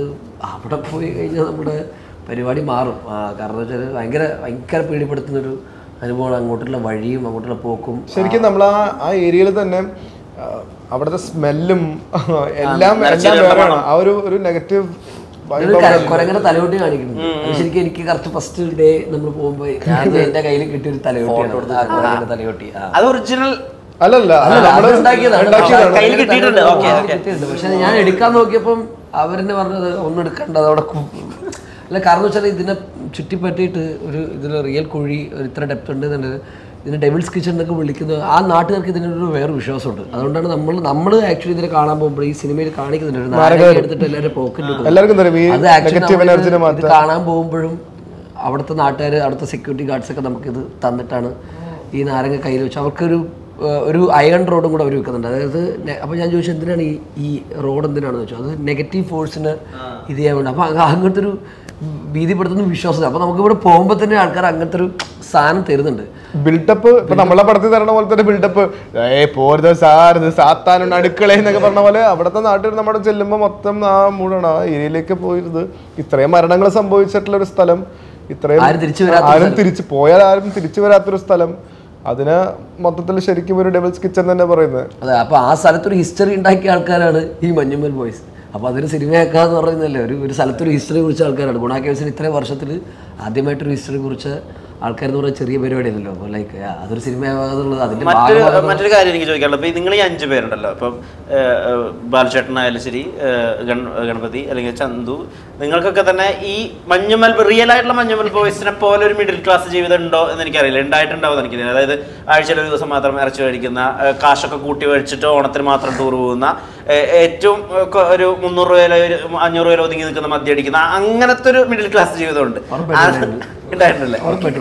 അവിടെ പോയി കഴിഞ്ഞാൽ നമ്മുടെ പരിപാടി മാറും ആ, കാരണം എന്ന് വെച്ചാൽ ഭയങ്കര ഭയങ്കര പേടിപ്പെടുത്തുന്നൊരു അനുഭവമാണ് അങ്ങോട്ടുള്ള വഴിയും അങ്ങോട്ടുള്ള പോക്കും ശരിക്കും നമ്മൾ ആ ആ ഏരിയയിൽ തന്നെ ആ, അവിടുത്തെ സ്മെല്ലും എല്ലാം എല്ലാം വേറെയാണ് ആ ഒരു ഒരു നെഗറ്റീവ് ഒരു കര- കുരങ്ങനെ തലയോട്ടി കാണിക്കുന്നു അത് ശരിക്കും എനിക്ക് കറക്റ്റ് ഫസ്റ്റ് ഡേ നമ്മൾ പോകുമ്പോൾ ഞാൻ എന്റെ കയ്യിൽ കിട്ടിയ ഒരു തലയോട്ടിയാണ് ആ കുരങ്ങന്റെ തലയോട്ടി ആ അത് ഒറിജിനൽ അല്ലല്ല അത് അല്ല, നമ്മള് അത് ഉണ്ടാക്കിയതാണ്. ഉണ്ടാക്കിയതാണ്. കയ്യിൽ കിട്ടിയിട്ടുണ്ട്. ഓക്കേ, ആ, ഓക്കേ. കിട്ടിയിട്ടുണ്ട്. പക്ഷെ ഞാൻ എടുക്കാൻ നോക്കിയപ്പം അവരെന്നെ പറഞ്ഞത് ഒന്നും എടുക്കണ്ട അതവിടെ കു- അല്ല കാരണം വെച്ചാൽ ഇതിനെ ചുറ്റിപ്പറ്റിയിട്ട് ഒരു ഇതിൽ റിയൽ കുഴി ഒരു ഇത്ര ഡെപ്ത് ഉണ്ട് എന്നുള്ളത് ഇതിന് ഡെവിൾസ് കിച്ചൺ എന്നൊക്കെ വിളിക്കുന്നത് ആ നാട്ടുകാർക്ക് ഇതിനൊരു വേറെ വിശ്വാസമുണ്ട് അതുകൊണ്ടാണ് നമ്മൾ നമ്മൾ ആക്ച്വലി ഇതിനെ കാണാൻ പോകുമ്പോൾ ഈ സിനിമയിൽ കാണിക്കുന്നുണ്ട് ഒരു നാരങ്ങ എടുത്തിട്ട് എല്ലാവരും പോക്കറ്റ് എല്ലാവർക്കും തരും ഈ അത് actually നെഗറ്റീവ് നമ്മള് എനർജിനെ ഇത് മാറ്റാൻ കാണാൻ പോകുമ്പോഴും അവിടുത്തെ നാട്ടുകാർ അവിടുത്തെ സെക്യൂരിറ്റി ഗാർഡ്സ് ഒക്കെ നമുക്കിത് തന്നിട്ടാണ് ഈ നാരങ്ങ കയ്യിൽ വെച്ച് അവർക്കൊരു ഏഹ്, ഒരു അയൺ റോഡും കൂടെ അവർ വെക്കുന്നുണ്ട് അതായത് നെ- അപ്പോൾ ഞാൻ ചോദിച്ചു എന്തിനാണ് ഈ ഈ റോഡ് എന്തിനാണെന്ന് വെച്ചു അത് നെഗറ്റീവ് ഫോഴ്സിന് ഇത് ചെയ്യാൻ വേണ്ടി അപ്പോൾ അങ്ങനത്തെ ഒരു ഭീതിപ്പെടുത്തുന്ന വിശ്വാസം അപ്പോൾ നമുക്ക് ഇവിടെ പോകുമ്പോൾ തന്നെ ആൾക്കാർ അങ്ങനത്തെ ഒരു സാധനം തരുന്നുണ്ട് ബിൽഡപ്പ് ഇപ്പൊ നമ്മളെ പടത്തിൽ തരണ പോലെ തന്നെ ബിൽഡപ്പ് ഏ പോരുത് സാർ ഇത് സാത്താനുണ്ട് അടുക്കള എന്നൊക്കെ പറഞ്ഞ പോലെ അവിടുത്തെ നാട്ടിൽ നമ്മുടെ ചെല്ലുമ്പോൾ മൊത്തം ആ മൂടാണ് ആ ഏരിയയിലേക്ക് പോയിരുന്നത് ഇത്രയും മരണങ്ങൾ സംഭവിച്ചിട്ടുള്ള ഒരു സ്ഥലം ഇത്രയും ആരും തിരിച്ചു വരാത്ത ആരും തിരിച്ചു പോയാൽ ആരും തിരിച്ചു വരാത്തൊരു സ്ഥലം അതിന് മൊത്തത്തിൽ ശരിക്കും ഒരു ഡെവിൾസ് കിച്ചൺ തന്നെ പറയുന്നത് അതെ അപ്പോൾ ആ സ്ഥലത്തൊരു ഹിസ്റ്ററി ഉണ്ടാക്കിയ ആൾക്കാരാണ് ഈ മഞ്ഞുമ്മൽ ബോയ്സ് അപ്പോൾ അതൊരു സിനിമയാക്കാന്ന് പറയുന്നല്ലേ ഒരു ഒരു സ്ഥലത്തൊരു ഹിസ്റ്ററി കുറിച്ച ആൾക്കാരാണ് ഗുണ കേവ്സിന് ഇത്രയും വർഷത്തിൽ ആദ്യമായിട്ടൊരു ഹിസ്റ്ററി കുറിച്ച ആൾക്കാരെന്ന് പറയുന്ന ചെറിയ പരിപാടിയല്ലല്ലോ അപ്പോൾ ലൈക്ക് അതൊരു സിനിമയാകാന്നുള്ളത് അതിന്റെ മറ്റൊരു ഭാഗമാകാന്നുള്ളത് മറ്റൊരു കാര്യം എനിക്ക് ചോദിക്കാനുള്ളത് ഇപ്പൊ നിങ്ങൾ ഈ അഞ്ച് പേരുണ്ടല്ലോ ഇപ്പം ഏഹ്, ഏഹ്, ബാലചേട്ടനായാലും ശരി ഏഹ്, ഗൺ- ഗണപതി അല്ലെങ്കിൽ ചന്തു നിങ്ങൾക്കൊക്കെ തന്നെ ഈ മഞ്ഞുമൽ റിയൽ ആയിട്ടുള്ള മഞ്ഞുമൽ ബോയ്സിനെ പോലെ ഒരു മിഡിൽ ക്ലാസ് ജീവിതം ഉണ്ടോ എന്ന് എനിക്കറിയില്ല ഉണ്ടായിട്ടുണ്ടാവും എന്ന് എനിക്കറിയില്ല അതായത് ആഴ്ചയിൽ ഒരു ദിവസം മാത്രം ഇറച്ചി കഴിക്കുന്ന ഏഹ്, കാശൊക്കെ കൂട്ടി മേടിച്ചിട്ട് ഓണത്തിന് മാത്രം ടൂർ പോകുന്ന ഏഹ്, ഏറ്റവും ഏഹ്, കൊ- ഒരു മുന്നൂറ് രൂപയിലോ ഒരു അഞ്ഞൂറ് രൂപയിലോ ഒതുങ്ങി നിൽക്കുന്ന മദ്യം അടിക്കുന്ന അങ്ങനത്തെ ഒരു മിഡിൽ ക്ലാസ് ജീവിതമുണ്ട് ഉറപ്പായിട്ടും ഉണ്ടായിട്ടുണ്ടല്ലേ ഉറപ്പായിട്ടും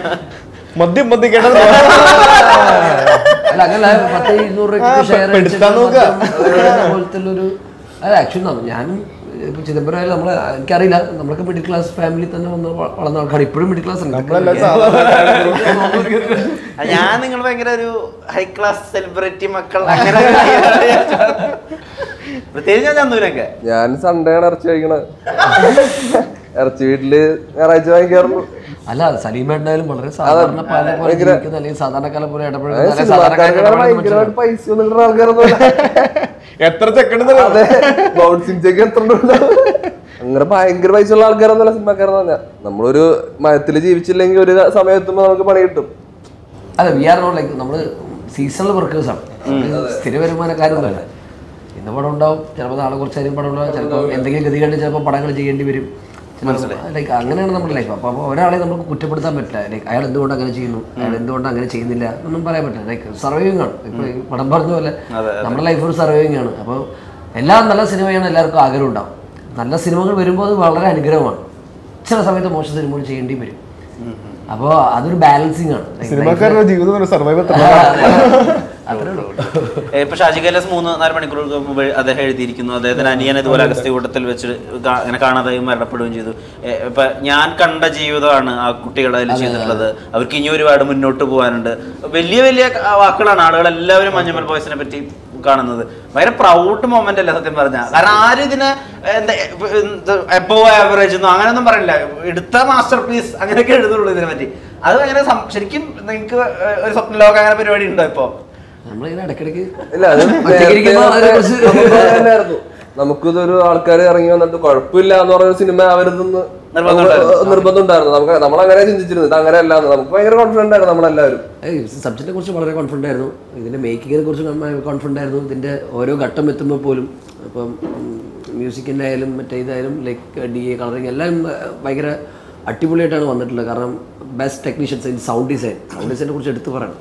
മദ്യം മദ്യം കേട്ടത് അല്ല അങ്ങനെ പത്ത് ഇരുന്നൂറ് രൂപയ്ക്ക് ഷെയർ പെടുത്താൻ നോക്കുക. പോലത്തെ ഒരു അല്ല ആക്ച്വലി ഞാനും ഇപ്പൊ ചിദംബരം ആയാലും നമ്മളെ എനിക്കറിയില്ല നമ്മളൊക്കെ മിഡിൽ ക്ലാസ് ഫാമിലി തന്നെ വന്ന് വ- വളർന്ന ആൾക്കാർ ഇപ്പോഴും മിഡിൽ ക്ലാസ് ഉണ്ട് നമ്മളെല്ലാം സാധാരണ ആ, ഞാൻ നിങ്ങൾ ഭയങ്കര ഒരു ഹൈ ക്ലാസ് സെലിബ്രിറ്റി മക്കൾ അങ്ങനെ പ്രത്യേകിച്ച് ഞാൻ ചന്ദൂരൊക്കെ ഞാൻ സൺഡേ ആണ് ഇറച്ചി കഴിക്കണത് ഇറച്ചി വീട്ടില് ഞായറാഴ്ച വാങ്ങിക്കാറുള്ളൂ അല്ല സലീമേട്ടനായാലും വളരെ സാധാരണ പാലെ പോലെ ഭയങ്കര- ജീവിക്കുന്ന അല്ലെങ്കിൽ സാധാരണക്കാരെ പോലെ ഇടപെടുന്ന അല്ലെങ്കിൽ സിനിമാക്കാർക്ക് സാധാരണക്കാരെ ഭയങ്കരമായിട്ട് പൈസ ഒന്നും കിട്ടുന്ന ആൾക്കാരൊന്നും എത്ര ചെക്കണ്ട് അതെ ബൗൺസിങ് ചെക്ക് എത്ര ഉണ്ട് അങ്ങനെ ഭയങ്കര പൈസ ഉള്ള ആൾക്കാരൊന്നുമല്ല സിനിമാക്കാരെന്ന് പറഞ്ഞാൽ നമ്മളൊരു മയത്തിൽ ജീവിച്ചില്ലെങ്കിൽ ഒരു സമയം എത്തുമ്പോൾ നമുക്ക് പണി കിട്ടും അല്ല വി ആർ നോട്ട് ലൈക്ക് നമ്മള് സീസണൽ വർക്കേഴ്സ് ആണ് സ്ഥിര വരുമാനക്കാരൊന്നുമല്ല ഇന്ന് പടം ഉണ്ടാവും ചിലപ്പോൾ നാളെ കുറച്ച് കാര്യം പടം ഉണ്ടാവും ചിലപ്പോൾ എന്തെങ്കിലും ഗതി കണ്ട് ചിലപ്പോൾ പടങ്ങൾ ചെയ്യേണ്ടി വരും ലൈക്ക് അങ്ങനെയാണ് നമ്മുടെ ലൈഫ് അപ്പോൾ അപ്പോൾ ഒരാളെ നമുക്ക് കുറ്റപ്പെടുത്താൻ പറ്റില്ല ലൈക്ക് അയാൾ എന്തുകൊണ്ട് അങ്ങനെ ചെയ്യുന്നു അയാൾ എന്തുകൊണ്ട് അങ്ങനെ ചെയ്യുന്നില്ല എന്നൊന്നും പറയാൻ പറ്റില്ല ലൈക്ക് സർവൈവിങ് ആണ് ഇപ്പോൾ ഈ പടം പറഞ്ഞ പോലെ നമ്മുടെ ലൈഫ് ഒരു സർവൈവിങ് ആണ് അപ്പോൾ എല്ലാം നല്ല സിനിമയാണ് എല്ലാവർക്കും ആഗ്രഹം ഉണ്ടാവും നല്ല സിനിമകൾ വരുമ്പോൾ അത് വളരെ അനുഗ്രഹമാണ് ചില സമയത്ത് മോശം സിനിമകൾ ചെയ്യേണ്ടി വരും അപ്പോൾ അതൊരു ബാലൻസിങ് ആണ് Like, സിനിമാക്കാരുടെ ജീവിതം ഒരു സർവൈവൽ അത്രേ ഉള്ളൂ ഏ, ഇപ്പൊ ഷാജി കൈലാസ് മൂന്ന് നാല് മണിക്കൂറുകൾക്ക് മുമ്പ് അദ്ദേഹം എഴുതിയിരിക്കുന്നു അദ്ദേഹത്തിന് അനിയൻ ഇതുപോലെ അഗസ്ത്യ കൂട്ടത്തിൽ വെച്ച് കാ- ഇങ്ങനെ കാണാതെ മരണപ്പെടുകയും ചെയ്തു ഏ, ഇപ്പൊ ഞാൻ കണ്ട ജീവിതമാണ് ആ കുട്ടികൾ അതിൽ ചെയ്തിട്ടുള്ളത് അവർക്ക് ഇനി ഒരുപാട് മുന്നോട്ട് പോകാനുണ്ട് വലിയ വലിയ ക- വാക്കുകളാണ് ആളുകൾ എല്ലാവരും മഞ്ഞുമൽ ബോയ്സിനെ പറ്റി കാണുന്നത് ഭയങ്കര പ്രൗഡ് മൊമെന്റ് അല്ലേ സത്യം പറഞ്ഞാൽ കാരണം ആരും ഇതിന് എന്താ എബോ ആവറേജ് ഒന്നും അങ്ങനെയൊന്നും പറയില്ല എടുത്ത മാസ്റ്റർ പീസ് അങ്ങനെയൊക്കെ എഴുതുള്ളൂ ഇതിനെ പറ്റി അത് ഭയങ്കര സം- ശരിക്കും നിങ്ങൾക്ക് ഒരു സ്വപ്ന ലോകം അങ്ങനെ പരിപാടി ഉണ്ടോ ഇപ്പോ നമ്മളിങ്ങനെ ഇടയ്ക്കിടയ്ക്ക് ഇല്ല അത് ഒറ്റയ്ക്ക് ഇരിക്കുമ്പോൾ നേരത്തെ അതിനെക്കുറിച്ച് നമുക്ക് തന്നെയായിരുന്നു നമുക്കിതൊരു ആൾക്കാർ ഇറങ്ങി വന്നിട്ട് കുഴപ്പമില്ല എന്ന് പറഞ്ഞ സിനിമ അവരിതൊന്ന് നിർബന്ധം ഉണ്ടായിരുന്നു. നിർബന്ധം ഉണ്ടായിരുന്നു നമുക്ക് നമ്മളങ്ങനെ ചിന്തിച്ചിരുന്നു ഇത് അങ്ങനെ അല്ലാന്ന് നമുക്ക് ഭയങ്കര കോൺഫിഡന്റ് ആയിരുന്നു നമ്മളെല്ലാവരും സബ്ജക്റ്റിനെ കുറിച്ച് വളരെ കോൺഫിഡൻ്റ് ആയിരുന്നു ഇതിൻ്റെ മേക്കിങ്ങിനെ കുറിച്ച് കോൺഫിഡൻ്റ് ആയിരുന്നു ഇതിൻ്റെ ഓരോ ഘട്ടം എത്തുമ്പോൾ പോലും അപ്പം മ്യൂസിക്കിൻ്റെ ആയാലും മറ്റേ ഇതായാലും ലൈക്ക് ഡി എ കളറിങ് എല്ലാം ആ, ഭയങ്കര അടിപൊളിയായിട്ടാണ് വന്നിട്ടുള്ളത് കാരണം best technicians in sound design sound ഡിസൈനെ കുറിച്ച് എടുത്തു പറയണം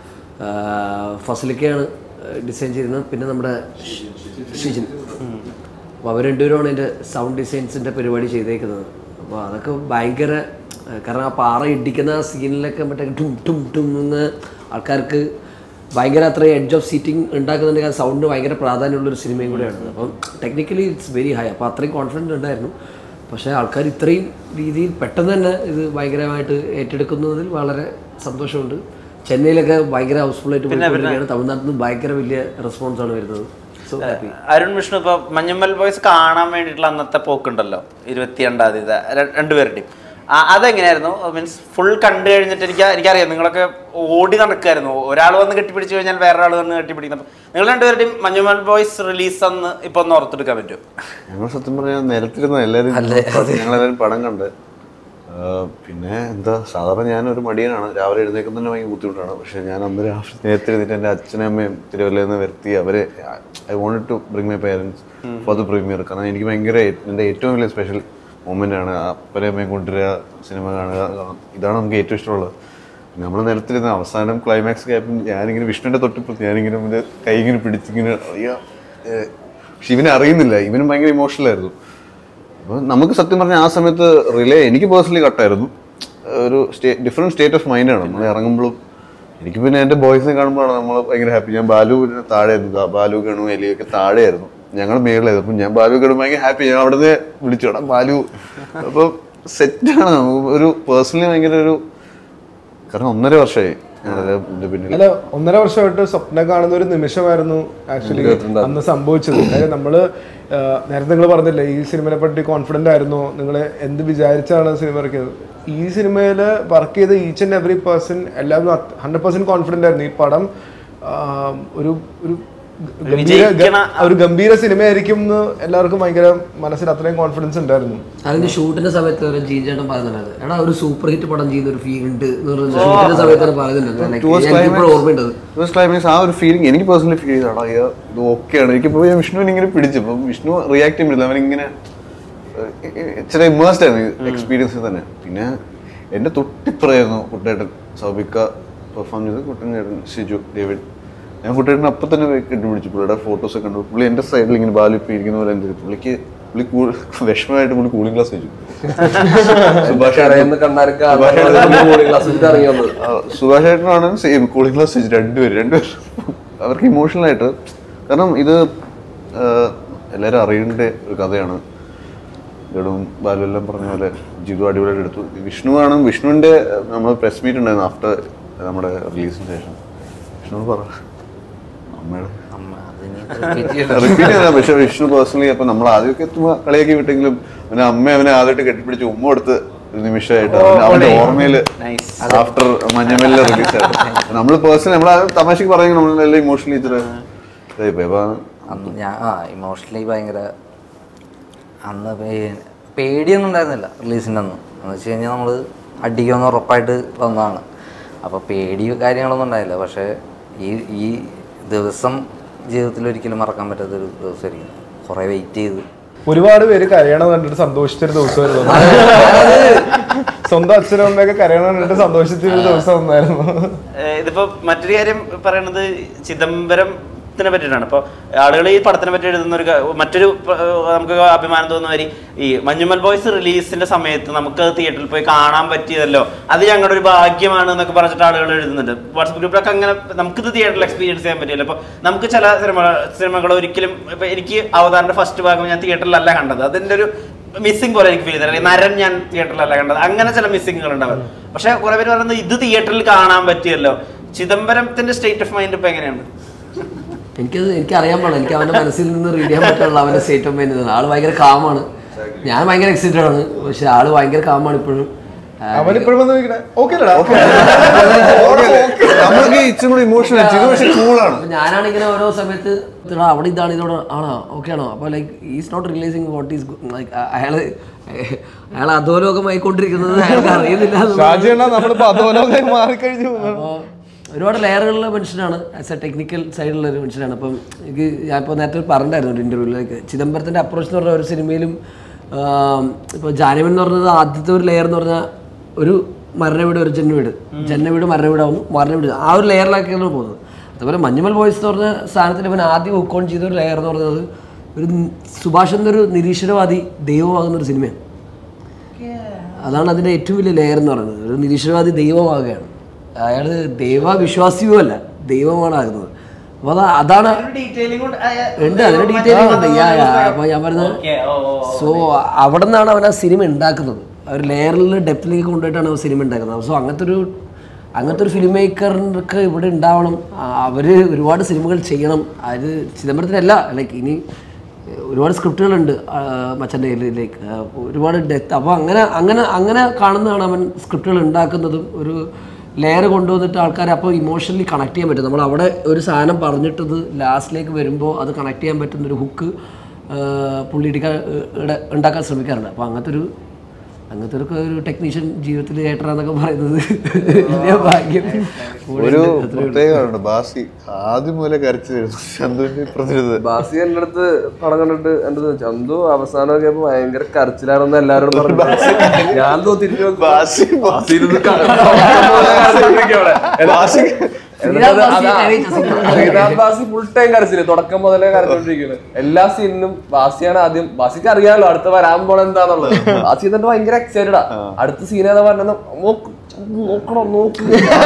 ഫസലിക്കയാണ് ഡിസൈൻ ചെയ്യുന്നത് പിന്നെ നമ്മുടെ ഷിജിൻ അപ്പോൾ അവർ രണ്ടുപേരുമാണ് എൻ്റെ സൗണ്ട് ഡിസൈൻസിൻ്റെ പരിപാടി ചെയ്തേക്കുന്നത് അപ്പോൾ അതൊക്കെ ഭയങ്കര ഏഹ് കാരണം ആ പാറ ഇടിക്കുന്ന സീനിലൊക്കെ മറ്റേ ടും ടും ടും എന്ന് ആൾക്കാർക്ക് ഭയങ്കര അത്ര എഡ്ജ് ഓഫ് സീറ്റിംഗ് ഉണ്ടാക്കുന്നുണ്ടെങ്കിൽ ആ സൗണ്ട് ഭയങ്കര പ്രാധാന്യമുള്ളൊരു സിനിമയും കൂടെയാണ് അപ്പം ടെക്നിക്കലി ഇറ്റ്സ് വെരി ഹൈ അപ്പോൾ അത്രയും കോൺഫിഡൻറ്റ് ഉണ്ടായിരുന്നു പക്ഷേ ആൾക്കാർ ഇത്രയും രീതിയിൽ പെട്ടെന്ന് തന്നെ ഇത് ഭയങ്കരമായിട്ട് ഏറ്റെടുക്കുന്നതിൽ വളരെ സന്തോഷമുണ്ട് ചെന്നൈയിലൊക്കെ ഭയങ്കര ഹൗസ്ഫുൾ ആയിട്ട് പോയിക്കൊണ്ടിരിക്കുകയാണ് തമിഴ്നാട്ടിൽ നിന്ന് ഭയങ്കര വലിയ റെസ്പോൺസ് ആണ് വരുന്നത് സോ ഹാപ്പി അരുൺ വിഷ്ണു ഇപ്പൊ മഞ്ഞമ്മൽ ബോയ്സ് കാണാൻ വേണ്ടിയിട്ടുള്ള അന്നത്തെ പോക്കുണ്ടല്ലോ ഇരുപത്തിരണ്ടാം തീയതി ര- രണ്ടുപേരുടെയും ആ, അതെങ്ങനെയായിരുന്നു മീൻസ് ഫുൾ കണ്ടു കഴിഞ്ഞിട്ട് എനിക്ക് എനിക്കറിയാം നിങ്ങളൊക്കെ ഓടി നടക്കായിരുന്നു ഒരാൾ വന്ന് കെട്ടിപ്പിടിച്ച് കഴിഞ്ഞാൽ വേറെ ആൾ വന്ന് കെട്ടിപ്പിടിക്കുന്നു അപ്പൊ നിങ്ങൾ രണ്ടുപേരുടെയും മഞ്ഞുമൽ ബോയ്സ് റിലീസ് അന്ന് ഇപ്പൊ ഒന്ന് ഓർത്തെടുക്കാൻ പറ്റും ഞങ്ങൾ സത്യം പറഞ്ഞാൽ നിരത്തിരുന്ന എല്ലാവരും ഞങ്ങളെല്ലാവരും പടം കണ്ട് ആ, പിന്നെ എന്താ സാധാരണ ഞാനൊരു മടിയനാണ് രാവിലെ എഴുന്നേക്കുന്ന തന്നെ ഭയങ്കര ബുദ്ധിമുട്ടാണ് പക്ഷെ ഞാൻ അന്ന് രാവിലെ നേരത്തെ എഴുന്നേറ്റ് എൻ്റെ അച്ഛനും അമ്മയും തിരുവല്ലയിൽ നിന്ന് വരുത്തി അവരെ I want to bring my parents for the premiere കാരണം എനിക്ക് ഭയങ്കര എൻ്റെ ഏറ്റവും വലിയ സ്പെഷ്യൽ മൊമെൻ്റ് ആണ് അപ്പനെ അമ്മയും കൊണ്ടുവരിക സിനിമ കാണുക ഇതാണ് നമുക്ക് ഏറ്റവും ഇഷ്ടമുള്ളത് നമ്മൾ നിരത്തിരുന്ന അവസാനം ക്ലൈമാക്സ് ക്യാപ്പിൽ ഞാനിങ്ങനെ വിഷ്ണുവിൻ്റെ തൊട്ടിപ്പുറത്ത് ഞാനിങ്ങനെ ഇവൻ്റെ കൈ ഇങ്ങനെ പിടിച്ചിങ്ങനെ അയ്യോ ഏഹ്, പക്ഷെ ഇവനെ അറിയുന്നില്ല ഇവനും ഭയങ്കര ഇമോഷണൽ ആയിരുന്നു അപ്പോൾ നമുക്ക് സത്യം പറഞ്ഞാൽ ആ സമയത്ത് റിലേ എനിക്ക് പേഴ്സണലി കട്ടായിരുന്നു ഒരു സ്റ്റേ ഡിഫറെൻറ്റ് സ്റ്റേറ്റ് ഓഫ് മൈൻഡാണ് നമ്മൾ ഇറങ്ങുമ്പോഴും എനിക്ക് പിന്നെ എൻ്റെ ബോയ്സിനെ കാണുമ്പോഴാണ് നമ്മൾ ഭയങ്കര ഹാപ്പി ഞാൻ ബാലു പിന്നെ താഴെയായിരുന്നു ദാ ബാലു ഗണു എലിയൊക്കെ താഴെയായിരുന്നു ഞങ്ങൾ മേളിലായിരുന്നു അപ്പം ഞാൻ ബാലു ഗണു ഭയങ്കര ഹാപ്പി ഞാൻ അവിടെ നിന്ന് വിളിച്ചു "എടാ ബാലു അപ്പോൾ സെറ്റാണ് നമുക്ക് ഒരു പേഴ്സണലി ഭയങ്കര ഒരു കാരണം ഒന്നര വർഷമായി ഞാനത് ഇതിന്റെ പിന്നിൽ അല്ല ഒന്നര വർഷമായിട്ട് സ്വപ്നം കാണുന്ന ഒരു നിമിഷമായിരുന്നു ആക്ച്വലി അന്ന് സംഭവിച്ചത് കാര്യം നമ്മള് ആ, നേരത്തെ നിങ്ങൾ പറഞ്ഞില്ലേ ഈ സിനിമയെ പറ്റി കോൺഫിഡന്റ് ആയിരുന്നു നിങ്ങൾ എന്ത് വിചാരിച്ചാണ് സിനിമ ഇറക്കിയത് ഈ സിനിമയിൽ വർക്ക് ചെയ്ത ഈച്ച് ആൻഡ് എവറി പേഴ്സൺ എല്ലാവരും ഹൺഡ്രഡ് പെർസെന്റ് കോൺഫിഡന്റ് ആയിരുന്നു ഈ പടം ആ, ഒരു ഒരു ഗംഭീര വിജയിക്കണ- ഒരു ഗംഭീര സിനിമയായിരിക്കും എന്ന് എല്ലാവർക്കും ഭയങ്കര മനസ്സിൽ അത്രയും കോൺഫിഡൻസ് ഉണ്ടായിരുന്നു അതിന്റെ ഷൂട്ടിന്റെ സമയത്ത് ഒരു ജീൻ ചേട്ടൻ പറയുന്നുണ്ടായിരുന്നു എടാ ഒരു സൂപ്പർ ഹിറ്റ് പടം ചെയ്യുന്ന ഒരു ഫീൽ ഉണ്ട് എന്ന് പറഞ്ഞ ഷൂട്ടിന്റെ സമയത്ത് പറയുന്നുണ്ടായിരുന്നു എനിക്ക് ഓർമ്മയുണ്ടത് ഫസ്റ്റ് ക്ലൈമാക്സ് ആ ഒരു ഫീലിംഗ് എനിക്ക് പേഴ്സണലി ഫീൽ ചെയ്താണ് അയ്യോ ഇത് ഓക്കെയാണ് എനിക്കിപ്പോൾ ഞാൻ വിഷ്ണുവിനെ ഇങ്ങനെ പിടിച്ചു അപ്പം വിഷ്ണു റിയാക്ട് ചെയ്യാൻ പറ്റില്ല അവനിങ്ങനെ ഏഹ്, ഇച്ചിരി ഇമേഴ്സ്ഡ് ആയിരുന്നു എക്സ്പീരിയൻസ് തന്നെ പിന്നെ എൻ്റെ തൊട്ടിപ്പുറയായിരുന്നു കുട്ടേട്ടൻ സൗബിക്ക പെർഫോം ചെയ്ത് കുട്ടൻ ഷിജു ഡേവിഡ് ഞാൻ കുട്ടേട്ടൻ അപ്പം തന്നെ പോയി കെട്ടിപ്പിടിച്ചു പുള്ളിയുടെ ഫോട്ടോസ് കണ്ടു പുള്ളി എൻ്റെ സൈഡിൽ ഇങ്ങനെ ബാലു ഇപ്പം ഇരിക്കുന്ന പോലെ എന്ത് പുള്ളിക്ക് പുള്ളി കൂ- വിഷമമായിട്ട് പുള്ളി കൂളിംഗ് ഗ്ലാസ് വെച്ചു സുഭാഷ് കടയെന്ന് കണ്ടാലും ക്ലാസ് ഇറങ്ങി വന്നത് ആ, സുഭാഷ് ഏട്ടനാണ് സെയിം കൂളിംഗ് ഗ്ലാസ് വെച്ച് രണ്ടുപേരും രണ്ടുപേരും അവർക്ക് ഇമോഷണൽ ആയിട്ട് കാരണം ഇത് ആ, എല്ലാവരും അറിയേണ്ട ഒരു കഥയാണ് ഗഡുവും ബാലു എല്ലാം പറഞ്ഞ പോലെ ജിതു അടിപൊളിയായിട്ട് എടുത്തു വിഷ്ണുവാണ് വിഷ്ണുവിൻ്റെ നമ്മൾ പ്രസ് മീറ്റ് ഉണ്ടായിരുന്നു ആഫ്റ്റർ നമ്മുടെ റിലീസിന് ശേഷം വിഷ്ണു പറ അമ്മയുടെ അമ്മ അതിന് റിപ്പീറ്റ് ചെയ്താൽ പക്ഷെ വിഷ്ണു പേഴ്സണലി അപ്പൊ നമ്മൾ ആദ്യമൊക്കെ എത്തുമ്പോൾ കളിയാക്കി വിട്ടെങ്കിലും അവനെ അമ്മ അവനെ ആദ്യമായിട്ട് കെട്ടിപ്പിടിച്ച് ഉമ്മ കൊടുത്ത് ഒരു നിമിഷമായിട്ട് അവന്റെ അവന്റെ ഓർമ്മയില് ആഫ്റ്റർ മഞ്ഞമല്ല റിലീസ് ആയിട്ട് നമ്മൾ പേഴ്സണലി നമ്മൾ തമാശക്ക് പറയുമെങ്കിൽ നമ്മളെല്ലാം ഇമോഷണലി ഇത്ര ഇതായിപ്പോയി അപ്പൊ അന്ന് ഞാൻ ആ ഇമോഷണലി ഭയങ്കര അന്ന് പേ- പേടിയൊന്നും ഉണ്ടായിരുന്നില്ല റിലീസിൻ്റെ അന്ന് എന്ന് വെച്ച് കഴിഞ്ഞാൽ നമ്മൾ അടിക്കുമെന്ന് ഉറപ്പായിട്ട് വന്നതാണ് അപ്പോൾ പേടി കാര്യങ്ങളൊന്നും ഉണ്ടായില്ല പക്ഷേ ഈ ഈ ദിവസം ജീവിതത്തിൽ ഒരിക്കലും മറക്കാൻ പറ്റാത്തൊരു ദിവസമായിരിക്കും കുറേ വെയിറ്റ് ചെയ്ത് ഒരുപാട് പേര് കരയണം കണ്ടിട്ട് സന്തോഷിച്ചൊരു ദിവസമായിരുന്നു സ്വന്തം അച്ഛനും അമ്മയൊക്കെ കരയണം കണ്ടിട്ട് സന്തോഷിച്ചൊരു ദിവസം ഒന്നായിരുന്നു ഏഹ് ഇതിപ്പോ മറ്റൊരു കാര്യം പറയണത് ചിദംബരത്തിനെ പറ്റിയിട്ടാണ് അപ്പോൾ ആളുകൾ ഈ പടത്തിനെ പറ്റി എഴുതുന്ന ഒരു ക- മറ്റൊരു പ- ഏഹ് നമുക്ക് അഭിമാനം തോന്നുന്ന മാതിരി ഈ മഞ്ഞുമൽ ബോയ്സ് റിലീസിന്റെ സമയത്ത് നമുക്ക് അത് തിയേറ്ററിൽ പോയി കാണാൻ പറ്റിയതല്ലോ അത് ഞങ്ങളുടെ ഒരു ഭാഗ്യമാണ് എന്നൊക്കെ പറഞ്ഞിട്ട് ആളുകൾ എഴുതുന്നുണ്ട് വാട്സപ്പ് ഗ്രൂപ്പിലൊക്കെ അങ്ങനെ നമുക്കിത് തിയേറ്ററിൽ എക്സ്പീരിയൻസ് ചെയ്യാൻ പറ്റില്ല അപ്പോൾ നമുക്ക് ചില സിനിമ സിനിമകൾ ഒരിക്കലും ഇപ്പൊ എനിക്ക് അവതാറിന്റെ ഫസ്റ്റ് ഭാഗം ഞാൻ തിയേറ്ററിലല്ല കണ്ടത് അതിന്റെ ഒരു മിസ്സിംഗ് പോലെ എനിക്ക് ഫീൽ ചെയ്തത് അല്ലെങ്കിൽ നരൻ ഞാൻ തിയേറ്ററിലല്ല കണ്ടത് അങ്ങനെ ചില മിസ്സിങ്ങുകൾ ഉണ്ടാവും പക്ഷെ കുറെ പേര് പറയുന്നത് ഇത് തിയേറ്ററിൽ കാണാൻ പറ്റിയല്ലോ ചിദംബരത്തിന്റെ സ്റ്റേറ്റ് ഓഫ് മൈൻഡ് ഇപ്പൊ എങ്ങനെയാണ് എനിക്കത് എനിക്ക് അറിയാൻ പാടില്ല എനിക്ക് അവന്റെ മനസ്സിൽ നിന്ന് റീഡ് ചെയ്യാൻ പറ്റുള്ള അവന്റെ സ്റ്റേറ്റ് ഓഫ് മൈൻഡ് ആള് ഭയങ്കര കാമാണ് ഞാൻ ഭയങ്കര എക്സൈറ്റഡ് ആണ് പക്ഷെ ആള് ഭയങ്കര കാമാണ് ഇപ്പോഴും ആ, അവനിപ്പോഴും വന്ന് ചോദിക്കണേ ഓക്കെ നമ്മൾക്ക് ഇച്ചിരി കൂടി ഇമോഷണൽ ഇത് പക്ഷെ കൂളാണ് അപ്പൊ ഞാനാണിങ്ങനെ ഓരോ സമയത്ത് ഇതെടാ അവിടെ ഇതാണ് ഇതോടെ ആണോ ഓക്കെ ആണോ അപ്പോൾ like is not realising what is like അയാള് അയാൾ അധോലോകമായി കൊണ്ടിരിക്കുന്നത് അയാൾക്ക് അറിയുന്നില്ല എന്നുള്ളത്. ഷാജി അണ്ണ നമ്മളിപ്പോ അധോലോകമായി മാറിക്കഴിഞ്ഞു അപ്പോൾ ഒരുപാട് ലെയറുകളുള്ള മനുഷ്യനാണ് ആസ് എ ടെക്നിക്കൽ സൈഡിലുള്ള ഒരു മനുഷ്യനാണ് അപ്പം എനിക്ക് ഞാനിപ്പോൾ നേരത്തെ പറഞ്ഞിട്ടുണ്ടായിരുന്നു ഒരു ഇൻ്റർവ്യൂവിലേക്ക് ചിദംബരത്തിൻ്റെ അപ്രോച്ച് എന്ന് പറഞ്ഞ ഒരു സിനിമയിലും ഇപ്പോൾ ജാനവൻ എന്ന് പറഞ്ഞത് ആദ്യത്തെ ഒരു ലെയർ എന്ന് പറഞ്ഞാൽ ഒരു മരണ വീട് ഒരു ജന്മ വീട് ജന്മ വീട് മരണ വീടാവുന്നു മരണ വീട് ആ ഒരു ലെയറിലേക്കാണ് പോകുന്നത് അതുപോലെ മഞ്ഞുമൽ ബോയ്സ് എന്ന് പറഞ്ഞ സ്ഥാനത്തിൽ ഇവൻ ആദ്യം ഹുക്ക് ഓൺ ചെയ്ത ഒരു ലെയർ എന്ന് പറയുന്നത് ഒരു സുഭാഷ് എന്നൊരു നിരീശ്വരവാദി ദൈവമാകുന്ന ഒരു സിനിമയാണ് അതാണ് അതിൻ്റെ ഏറ്റവും വലിയ ലെയർ എന്ന് പറയുന്നത് ഒരു നിരീശ്വരവാദി ദൈവമാകുകയാണ് അയാൾ ദൈവവിശ്വാസിയും അല്ല ദൈവമാണ് ആകുന്നത് അപ്പോൾ അത് അതാണ് ഉണ്ട് അതിന് ഡീറ്റെയിലിംഗ് ഉണ്ട് യാ യാ അപ്പോൾ ഞാൻ പറയുന്നത് സോ അവിടെ നിന്നാണ് അവൻ ആ സിനിമ ഉണ്ടാക്കുന്നത് ആ ഒരു ലെയറിൽ ഡെപ്തിലേക്ക് കൊണ്ടുപോയിട്ടാണ് അവൻ സിനിമ ഉണ്ടാക്കുന്നത് സോ അങ്ങനത്തെ ഒരു അങ്ങനത്തെ ഒരു ഫിലിം മേക്കർക്ക് ഇവിടെ ഉണ്ടാവണം അവർ ഒരുപാട് സിനിമകൾ ചെയ്യണം അത് ചിദംബരത്തിനല്ല ലൈക്ക് ഇനി ഒരുപാട് സ്ക്രിപ്റ്റുകളുണ്ട് മച്ചൻ്റെ കയ്യിൽ ലൈക്ക് ഒരുപാട് ഡെത്ത് അപ്പോൾ അങ്ങനെ അങ്ങനെ അങ്ങനെ കാണുന്നതാണ് അവൻ സ്ക്രിപ്റ്റുകൾ ഉണ്ടാക്കുന്നതും ഒരു ലെയർ കൊണ്ടുവന്നിട്ട് ആൾക്കാരെ അപ്പോൾ ഇമോഷണലി കണക്ട് ചെയ്യാൻ പറ്റും നമ്മൾ അവിടെ ഒരു സാധനം പറഞ്ഞിട്ടത് ലാസ്റ്റിലേക്ക് വരുമ്പോൾ അത് കണക്ട് ചെയ്യാൻ പറ്റുന്ന ഒരു ഹുക്ക് പുള്ളി ഇടിക്കാൻ ഇവിടെ ഉണ്ടാക്കാൻ ശ്രമിക്കാറുണ്ട് അപ്പോൾ അങ്ങനത്തെ ഒരു അങ്ങനത്തെ ഒരു ഒരു ടെക്നീഷ്യൻ ജീവിതത്തിൽ ഏട്ടറാന്നൊക്കെ പറയുന്നത് വലിയ ഭാഗ്യം ഒരു പ്രത്യേകമുണ്ട് ബാസി ആദ്യം മുതലേ കരച്ചിലായിരുന്നു ചന്തുവിന്റെ ഇപ്പുറത്തിരുന്നത് ബാസി എന്റെ അടുത്ത് പടം കണ്ടിട്ട് എന്റെ അടുത്ത് ചന്തു അവസാനമൊക്കെ ആയപ്പോ ഭയങ്കര കരച്ചിലാണെന്ന് എല്ലാവരോടും പറഞ്ഞു ഞാൻ തോ തിരിഞ്ഞു നോക്കുമ്പോ ബാസി ബാസി ഇരുന്ന് ക- കരഞ്ഞോണ്ടിരിക്കുവാ അവിടെ. ബാസി എന്നിട്ട് അത് അതാ- ശ്രീനാഥ് ബാസി ഫുൾ ടൈം കരച്ചില് തുടക്കം മുതലേ കരച്ചോണ്ടിരിക്കുന്നത് എല്ലാ സീനിനും ബാസിയാണ് ആദ്യം ബാസിക്ക് അറിയാലോ അടുത്ത വരാൻ പോണ എന്താന്നുള്ളത് ബാസി എന്നിട്ട് ഭയങ്കര എക്സൈറ്റഡാ അടുത്ത സീൻ ഏതാ പറഞ്ഞത് നോക്ക് നോക്കണം നോക്ക്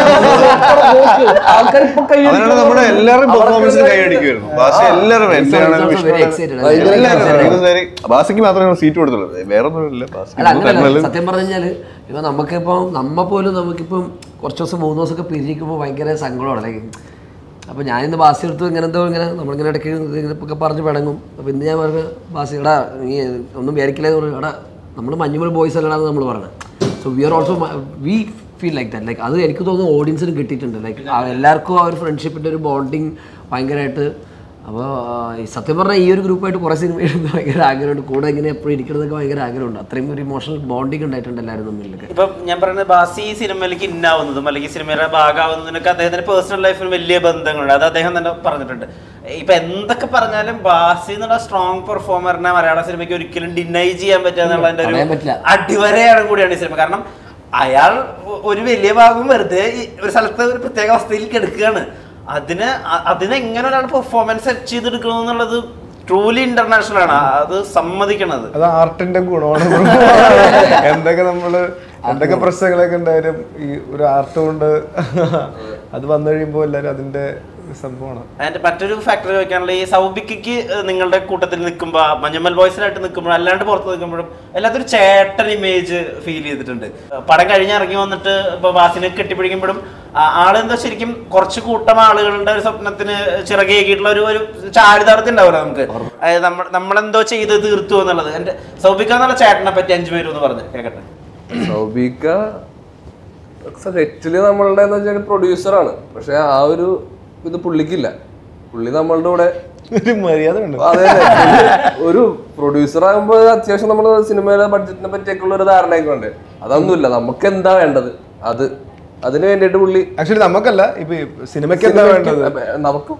ആൾക്കാർ ഇപ്പൊ അതിനാണ് നമ്മുടെ എല്ലാവരും പെർഫോമൻസിന് കൈയടിക്കുമായിരുന്നു ബാസി എല്ലാവരും എന്റെ ആണെങ്കിലും also very വിഷ്ണു excited. ആണെങ്കിലും എല്ലാവരും ഇത് നേരെ ബാസിക്ക് മാത്രമേ സീറ്റ് കൊടുത്തുള്ളൂ വേറെ ഒന്നുമില്ല ബാസി അല്ല അങ്ങനെയല്ല സത്യം പറഞ്ഞു കഴിഞ്ഞാല് ഇപ്പൊ നമുക്കിപ്പം നമ്മ പോലും നമുക്കിപ്പം കുറച്ച് ദിവസം മൂന്ന് ദിവസമൊക്കെ പിരിക്കുമ്പോൾ ഭയങ്കര സങ്കടമാണ് ലൈക്ക് അപ്പോൾ ഞാനിന്ന് ബാസി എടുത്തു ഇങ്ങനെ എന്തോ ഇങ്ങനെ നമ്മളിങ്ങനെ ഇടയ്ക്ക് ഇങ്ങനെ ഒക്കെ പറഞ്ഞ് പിണങ്ങും അപ്പോൾ ഇന്ന് ഞാൻ പറഞ്ഞു ബാസി എടാ നീ ഒന്നും വിചാരിക്കില്ലേ എന്ന് പറഞ്ഞു എടാ നമ്മൾ മഞ്ഞുമൽ ബോയ്സ് അല്ലടാന്ന് നമ്മൾ പറഞ്ഞത് so we are also we feel like that like അത് എനിക്ക് തോന്നുന്നു ഓഡിയൻസിന് കിട്ടിയിട്ടുണ്ട് ലൈക്ക് എല്ലാവർക്കും ആ ഒരു ഫ്രണ്ട്ഷിപ്പിൻ്റെ ഒരു ബോണ്ടിങ് ഭയങ്കരമായിട്ട് അപ്പോൾ ഈ സത്യം പറഞ്ഞാൽ ഈ ഒരു ഗ്രൂപ്പായിട്ട് കുറേ സിനിമ എഴുതുന്ന ഭയങ്കര ആഗ്രഹമുണ്ട് കൂടെ ഇങ്ങനെ എപ്പോഴും ഇരിക്കുന്നതൊക്കെ ഭയങ്കര ആഗ്രഹമുണ്ട് അത്രയും ഒരു ഇമോഷണൽ ബോണ്ടിങ് ഉണ്ടായിട്ടുണ്ട് എല്ലാവരും തമ്മിലൊക്കെ ഇപ്പം ഞാൻ പറയുന്നത് ബാസി ഈ സിനിമയിലേക്ക് ഇന്നാവുന്നതും അല്ലെങ്കിൽ സിനിമയുടെ ഭാഗമാവുന്നതിനൊക്കെ അദ്ദേഹത്തിന്റെ പേഴ്സണൽ ലൈഫിൽ വലിയ ബന്ധങ്ങളുണ്ട് അത് അദ്ദേഹം തന്നെ പറഞ്ഞിട്ടുണ്ട് ഇപ്പൊ എന്തൊക്കെ പറഞ്ഞാലും ബാസി എന്നുള്ള സ്ട്രോങ് പെർഫോമറിനെ മലയാള സിനിമയ്ക്ക് ഒരിക്കലും ഡിനൈ ചെയ്യാൻ പറ്റുക എന്നുള്ളതിന്റെ പറയാൻ ഒരു പറ്റില്ല. അടിവരയാണ് കൂടിയാണ് ഈ സിനിമ കാരണം അയാൾ ഒ- ഒരു വലിയ ഭാഗം വെറുതെ ഈ ഒരു സ്ഥലത്ത് ഒരു പ്രത്യേക അവസ്ഥയിൽ കിടക്കുകയാണ് അതിന് അ- അതിന് എങ്ങനെ ഒരാൾ പെർഫോമൻസ് സെറ്റ് ചെയ്തെടുക്കണമെന്നുള്ളത് ട്രൂലി ഇന്റർനാഷണൽ ആണ് അത് സമ്മതിക്കണത് അത് ആർട്ടിന്റെ ഗുണമാണ് എന്തൊക്കെ നമ്മള് എന്തൊക്കെ പ്രശ്നങ്ങളൊക്കെ ഉണ്ടായാലും ഈ ഒരു ആർട്ട് കൊണ്ട് അത് വന്നു കഴിയുമ്പോൾ എല്ലാവരും അതിന്റെ സംഭവമാണ് അതിന്റെ മറ്റൊരു ഫാക്ടർ ചോദിക്കാനുള്ള ഈ സൗബിക്ക് നിങ്ങളുടെ കൂട്ടത്തിൽ നിൽക്കുമ്പോൾ മഞ്ഞമ്മൽ ബോയ്സിനായിട്ട് നിൽക്കുമ്പോഴും അല്ലാണ്ട് പുറത്ത് നിൽക്കുമ്പോഴും എല്ലാത്തൊരു ചേട്ടൻ ഇമേജ് ഫീൽ ചെയ്തിട്ടുണ്ട് പടം കഴിഞ്ഞ് ഇറങ്ങി വന്നിട്ട് ഇപ്പൊ ബാസിനെ കെട്ടിപ്പിടിക്കുമ്പോഴും ആ- ആളെന്തോ ശരിക്കും കുറച്ച് കൂട്ടം ആളുകളുടെ ഒരു സ്വപ്നത്തിന് ചിറകേകിയിട്ടുള്ള ഒരു ഒരു ചാരിതാർത്ഥ്യം ഉണ്ടാവില്ല നമുക്ക് അതായത് നമ്മൾ നമ്മളെന്തോ ചെയ്ത് തീർത്തു എന്നുള്ളത് എന്റെ സൗബിക്ക എന്നുള്ള ചേട്ടനെ പറ്റി അഞ്ചു പേരും എന്ന് പറഞ്ഞു കേക്കട്ടെ സൗബിക്ക സെറ്റില് നമ്മളുടെ എന്ന് വെച്ചാൽ പ്രൊഡ്യൂസറാണ് പക്ഷെ ആ ഒരു ഇത് പുള്ളിക്കില്ല പുള്ളി നമ്മളുടെ കൂടെ ഒരു മര്യാദ ഉണ്ട് അതെ അതെ. ഒരു പ്രൊഡ്യൂസർ ആകുമ്പോൾ അത്യാവശ്യം നമ്മൾ സിനിമയുടെ ബഡ്ജറ്റിനെ പറ്റിയൊക്കെ ഉള്ള ഒരു ധാരണയൊക്കെ ഉണ്ട് അതൊന്നുമില്ല നമുക്ക് എന്താ വേണ്ടത് അത് അതിന് വേണ്ടിയിട്ട് പുള്ളി ആക്ച്വലി നമുക്കല്ല ഇപ്പൊ ഈ സിനിമയ്ക്ക് എന്താ വേണ്ടത് അപ്പൊ നമുക്കും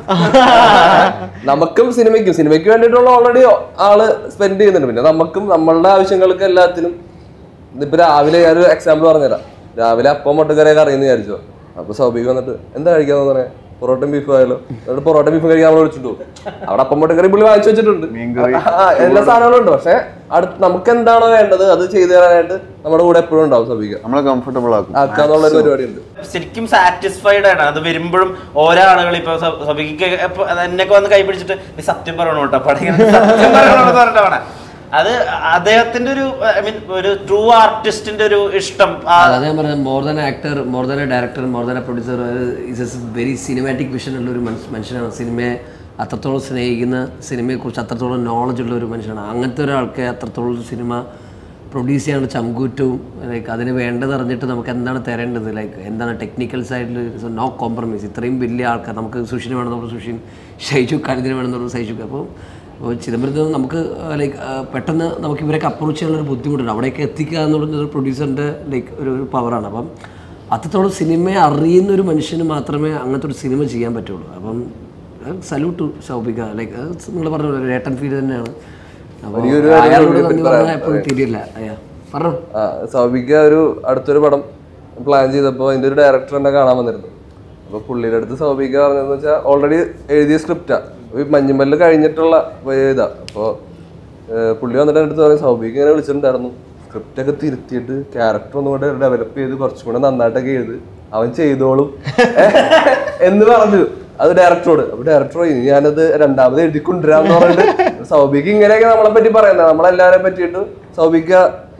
നമുക്കും സിനിമയ്ക്കും സിനിമയ്ക്ക് വേണ്ടിയിട്ടുള്ള ഓൾറെഡി ആള് സ്പെൻഡ് ചെയ്യുന്നുണ്ട് പിന്നെ നമുക്കും നമ്മളുടെ ആവശ്യങ്ങൾക്ക് എല്ലാത്തിനും ഇപ്പൊ രാവിലെ ഞാൻ ഒരു എക്സാമ്പിൾ പറഞ്ഞുതരാം രാവിലെ അപ്പം മുട്ടക്കറിയൊക്കെ അറിയുന്ന വിചാരിച്ചോ അപ്പൊ സ്വാഭാവികം വന്നിട്ട് എന്താ കഴിക്കാന്ന് പറയാ പൊറോട്ടയും ബീഫും ആയാലോ എന്നിട്ട് പൊറോട്ട ബീഫും കഴിക്കാൻ നമ്മൾ വിളിച്ചിട്ടു പോകും അവിടെ അപ്പം മുട്ടക്കറി പുള്ളി വാങ്ങിച്ചു വെച്ചിട്ടുണ്ട് ആ, എല്ലാ സാധനങ്ങളും ഉണ്ട് പക്ഷെ അടുത്ത് നമുക്ക് എന്താണോ വേണ്ടത് അത് ചെയ്തു തരാനായിട്ട് നമ്മുടെ കൂടെ എപ്പോഴും ഉണ്ടാവും സ്വാഭാവികം നമ്മളെ കംഫർട്ടബിൾ ആക്കും ആക്കാന്നുള്ള ഒരു പരിപാടിയുണ്ട് ശരിക്കും സാറ്റിസ്ഫൈഡ് ആണ് അത് വരുമ്പോഴും ഓരോ ആളുകൾ ഇപ്പൊ സഭയ്ക്ക് എന്നൊക്കെ വന്ന് കൈ പിടിച്ചിട്ട് "നീ സത്യം പറയണോ കേട്ടോ പടം ഇങ്ങനെ സത്യം പറയണോ എന്ന് പറഞ്ഞിട്ടാണ് അത് അദ്ദേഹത്തിന്റെ ഒരു ഐ മീൻ ഒരു ട്രൂ ആർട്ടിസ്റ്റിന്റെ ഒരു ഇഷ്ടം ആ അതാ ഞാൻ പറഞ്ഞത് more than actor more than a director more than a producer is a very cinematic vision ഉള്ള ഒരു മനുഷ്യ- മനുഷ്യനാണ് സിനിമയെ അത്രത്തോളം സ്നേഹിക്കുന്ന സിനിമയെക്കുറിച്ച് അത്രത്തോളം നോളജ് ഉള്ള ഒരു മനുഷ്യനാണ് അങ്ങനത്തെ ഒരാൾക്ക് അത്രത്തോളം സിനിമ പ്രൊഡ്യൂസ് ചെയ്യാനുള്ള ചങ്കൂറ്റവും ലൈക്ക് അതിന് വേണ്ടത് അറിഞ്ഞിട്ട് നമുക്ക് എന്താണ് തരേണ്ടത് ലൈക്ക് എന്താണ് ടെക്നിക്കൽ സൈഡിൽ നോ കോംപ്രമൈസ് ഇത്രയും വലിയ ആൾക്കാർ നമുക്ക് സുഷിന് വേണം നമ്മൾ സുഷിൻ ഷൈജു ഖാനിദിന് വേണം നമ്മൾ ഷൈജുക്ക് അപ്പോൾ അപ്പോൾ ചിദംബരത്തിൽ നിന്ന് നമുക്ക് ലൈക്ക് പെട്ടെന്ന് നമുക്ക് ഇവരൊക്കെ അപ്രോച്ച് ചെയ്യാനുള്ള ഒരു ബുദ്ധിമുട്ടുണ്ട് അവിടേക്ക് എത്തിക്കുക എന്നുള്ളത് ഒരു പ്രൊഡ്യൂസറിൻ്റെ ലൈക്ക് ഒരു ഒരു പവറാണ് അപ്പം അത്രത്തോളം സിനിമയെ അറിയുന്ന ഒരു മനുഷ്യന് മാത്രമേ അങ്ങനത്തെ ഒരു സിനിമ ചെയ്യാൻ പറ്റുള്ളൂ അപ്പം സല്യൂട്ട് ടു സൗബിക ലൈക്ക് നിങ്ങൾ പറഞ്ഞ പോലെ ഒരു ഏട്ടൻ ഫീൽ തന്നെയാണ് അപ്പോൾ വലിയൊരു കാര്യം അയാളോട് കൂടി നന്ദി പറയാം. പറഞ്ഞാൽ എപ്പോഴും തിരിയില്ല അയ്യാ പറഞ്ഞു ആ സൗബിക്ക ഒരു അടുത്തൊരു പടം പ്ലാൻ ചെയ്തപ്പോൾ അതിന്റെ ഒരു ഡയറക്ടർ എന്നെ കാണാൻ വന്നിരുന്നു അപ്പൊ പുള്ളിയുടെ അടുത്ത് സൗബിക്ക പറഞ്ഞതെന്ന് വെച്ചാൽ ഓൾറെഡി എഴുതിയ സ്ക്രിപ്റ്റാ ഈ മഞ്ഞുമല്ല് കഴിഞ്ഞിട്ടുള്ള ഇതാ അപ്പോൾ പുള്ളി വന്നിട്ട് എൻ്റെ അടുത്ത് പറയും സൗബിക്ക ഇങ്ങനെ വിളിച്ചിട്ടുണ്ടായിരുന്നു സ്ക്രിപ്റ്റ് ഒക്കെ തിരുത്തിയിട്ട് ക്യാരക്ടർ ഒന്നും കൂടെ ഡെവലപ്പ് ചെയ്ത് കുറച്ചും കൂടെ നന്നായിട്ടൊക്കെ എഴുത് അവൻ ചെയ്തോളും എന്ന് പറഞ്ഞു അത് ഡയറക്ടറോട് അപ്പൊ ഡയറക്ടർ ഇനി ഞാനത് രണ്ടാമത് എഴുതി കൊണ്ടുവരാന്ന് പറഞ്ഞിട്ട് സൗബിക്ക് ഇങ്ങനെയൊക്കെ നമ്മളെ പറ്റി പറയുന്നത് നമ്മളെല്ലാരെ പറ്റിയിട്ട് സൗബിക്ക